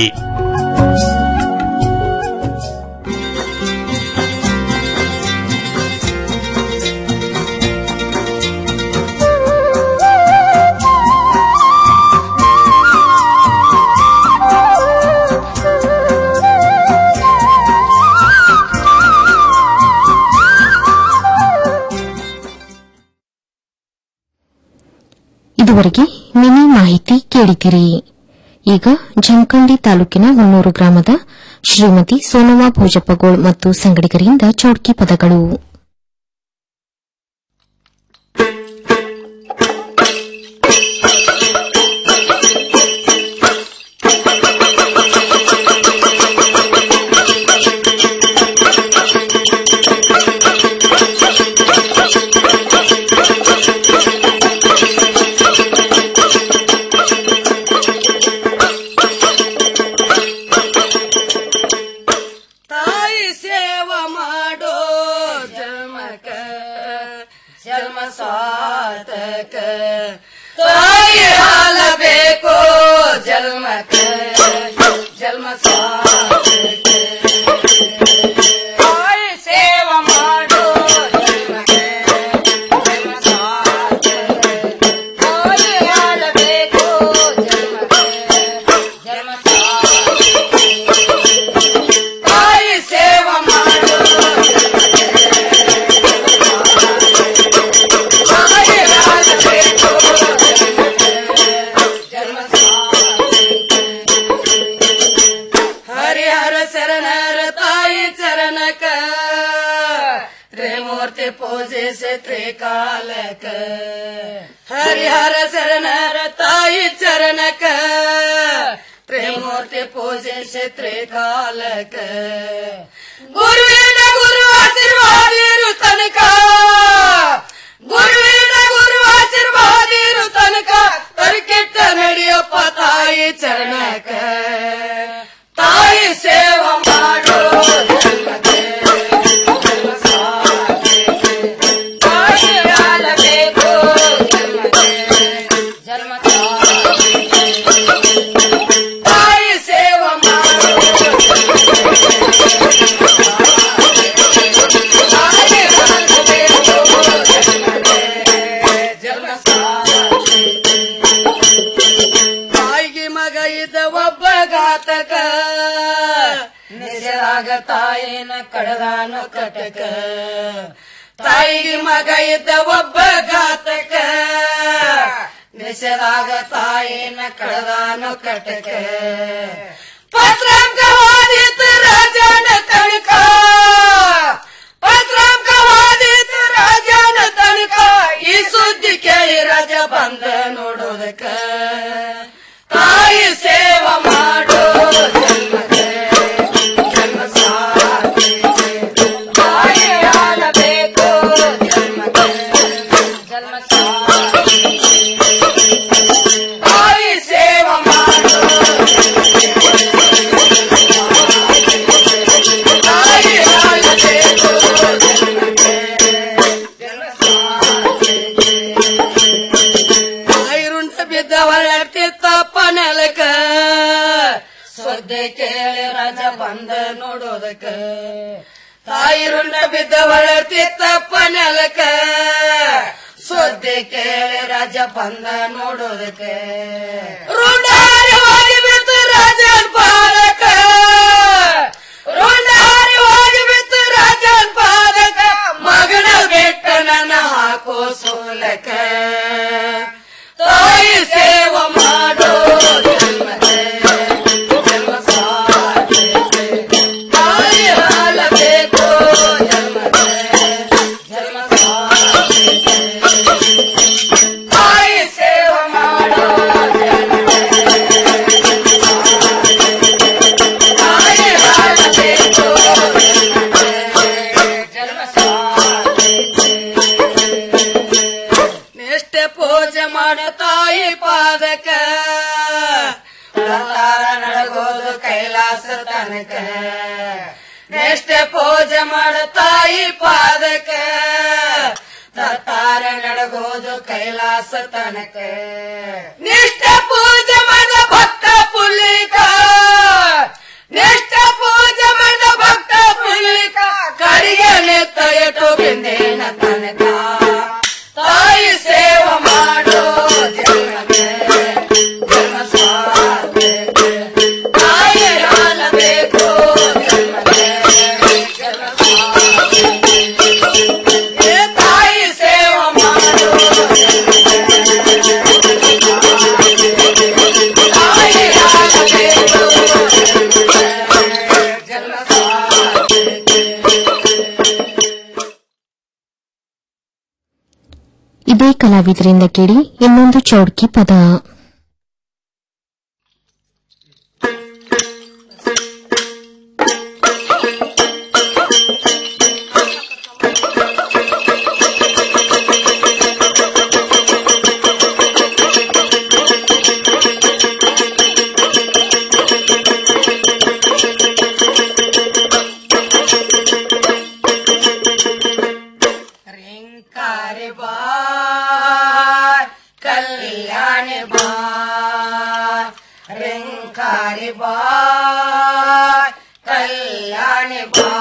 ಇದುವರೆಗೆ ಮಿನಿ ಮಾಹಿತಿ ಕೇಳಿದಿರಿ ಈಗ ಜಮಖಂಡಿ ತಾಲೂಕಿನ ಹುಣ್ಣೂರು ಗ್ರಾಮದ ಶ್ರೀಮತಿ ಸೋನಮ್ಮ ಭೋಜಪ್ಪಗೋಳ್ ಮತ್ತು ಸಂಗಡಿಗರಿಂದ ಚೌಡ್ಕಿ ಪದಗಳು ತಾಯಿ ಸೇವ ಮಾಡೋ ಜನ್ಮಕ ಜನ್ಮ ಸಾರ್ಥಕ ತಾಯಿ ಹಾಲ ಬೇಕೋ ಜನ್ಮಕ ಜನ್ಮ ಸಾರ್ಥಕ ತಾಯಿ ಸೇವ ಮಾಡೋ ಜನ್ಮಕ ಜನ್ಮ ಸಾರ್ಥಕ ತಾಯಿ ಹಾಲ ಬೇಕೋ ಜನ್ಮಕ ಜನ್ಮ ಸಾರ್ಥಕ ತಾಯಿ ಸೇವ ಮಾಡು ತಾಯಿ ಆಗಬೇಕು ಜನ್ಮ ಹರಿಹರ ಶರಣರ ತಾಯಿ ಚರಣಕ ತ್ರಿಮೂರ್ತಿ ಪೂಜಿಸಿ ತ್ರಿಕಾಲಕ ಹರಿಹರ ಶರಣರ ತಾಯಿ ಚರಣಕ ತ್ರಿಮೂರ್ತಿ ಪೂಜಿಸಿ ತ್ರಿಕಾಲಕ ಗುರುವಿನ ಗುರು ಆಶೀರ್ವಾದಿರು ತನಕ ಗುರುವಿನ ಗುರು ಆಶೀರ್ವಾದಿರು ತನಕ ತರಿಕೆಟ್ಟ ನಡೆಯಪ್ಪ ತಾಯಿ ಚರಣಕ ತಾಯಿ ಸೇವ ಮಾಡೋ ಜನ್ಮಕ್ಕೆ, ಜನ್ಮ ಸಾರ್ಥಕ್ಕೆ. ತಾಯಿ ಆಲಬೇಕು ಜನ್ಮಕ್ಕೆ, ಜನ್ಮ ಸಾರ್ಥಕ್ಕೆ. ತಾಯಿ ಸೇವ ಮಾಡೋ ತಾಯಿ ಆಲಬೇಕು ಜನ್ಮಕ್ಕೆ, ಜನ್ಮ ಸಾರ್ಥಕ್ಕೆ. ತಾಯಿಗೆ ಮಗ ಇದ್ದ ಒಬ್ಬ ಘಾತಕ ನಿಜರಾಗ ತಾಯಿನ ಕಡದಾನು ಕಟಕ ತಾಯಿಗೆ ಮಗ ಇದ್ದ ಒಬ್ಬ ಘಾತಕ ನಿಷೇಧಾಗ ತಾಯಿನ ಕಡದಾನು ಕಟಕ ಪತ್ರಾಂಕ ವಾದಿತ ರಾಜನ ತನಕ ಪತ್ರಾಂಕ ವಾದಿತ ರಾಜನ ತನಕ ಈ ಸುದ್ದಿ ಕೇಳಿ ರಾಜ ಬಂದ ನೋಡೋದಕ್ಕ ತಾಯಿ ಸೇವ ಮಾಡೋ ಜನ್ಮಕ್ಕೆ, ಜನ್ಮ ಸಾರ್ಥಕ್ಕೆ. ತಾಯಿ ಆಳಬೇಕು ಜನ್ಮಕ್ಕೆ, ಜನ್ಮ ಸಾರ್ಥಕ್ಕೆ. ತಾಯಿ ಸೇವ ಮಾಡೋ ತಾಯಿ ಆಳಬೇಕು ಜನ್ಮಕ್ಕೆ, ಜನ್ಮ ಸಾರ್ಥಕ್ಕೆ. ತಾಯಿರುಂಟ ಬಿದ್ದ ಹೊರಟಿತ್ತಪ್ಪ ನೆಲಕ ಸದ್ದೆ ಕೇಳಿ ರಾಜ ಬಂದ ನೋಡೋದಕ್ಕ ತಾಯಿರುಂಡ ಬಿದ್ದ ಹೊರಟಿತ್ತಪ್ಪ ನೆಲಕ ಸದ್ದೆ ಕೇಳಿ ರಾಜ ಬಂದ ನೋಡೋದಕ್ಕ ರುಂಡಾರಿ ಹೋಗಿ ಬಿತ್ತು ರಾಜನ್ ಪಾಲಕ ರುಂಡಾರಿ ಹೋಗಿ ಬಿತ್ತು ರಾಜನ್ ಪಾಲಕ ಮಗನ ಬೆಟ್ಟ ನನ್ನ ಹಾಕೋ ಸೋಲಕ ತಾಯಿ ಸೇವ ಮಾಡೋ ಜನ್ಮಕ್ಕೆ, ಜನ್ಮ ಸಾರ್ಥಕ್ಕೆ. ತಾಯಿ ಆಳಬೇಕು ಜನ್ಮಕ್ಕೆ, ಜನ್ಮ ಸಾರ್ಥಕ್ಕೆ. ತಾಯಿ ಸೇವ ನೆಷ್ಟೆ ಪೂಜೆ ಮಾಡ ತಾಯಿ ಪಾದಕ್ಕೆ ತತ್ತಾರ ನಡಗೋದು ಕೈಲಾಸ ತನಕ ನಿಷ್ಠೆ ಪೂಜೆ ಮಾಡಿದ ಭಕ್ತ ಪುಲ್ಲಿಕ ನಿಷ್ಠ ಪೂಜೆ ಮಾಡಿದ ಭಕ್ತ ಪುಲ್ಲಿಕ ಕರಿಗೆ ನೆತ್ತ ಎಟು ಬಿಂದೇನ ತನಕ ತಾಯಿ ಸೇವ ಮಾಡೋ ಜನ್ಮಕ್ಕೆ ಜನ್ಮ ಸಾರ್ಥಕ್ಕೆ ತಾಯಿ ಹಾಲಬೇಕು ಜನ್ಮಕ್ಕೆ ಜನ್ಮ ಸಾರ್ಥಕ್ಕೆ ಏ ತಾಯಿ ಸೇವ ಮಾಡೋ ತಾಯಿ ಹಾಲಬೇಕು ಜನ್ಮ ಸಾರ್ಥಕ್ಕೆ ಇದೇ ಕಲಾವಿದರಿಂದ ಕೇಳಿ ಇನ್ನೊಂದು ಚೌಡ್ಕಿ ಪದ ರಿಂಕಾರಿ ಬಾಯ್ ಕಲ್ಯಾಣಿ ಬಾಯ್ ರಿಂಕಾರಿ ಬಾಯ್ ಕಲ್ಯಾಣಿ ಬಾಯ್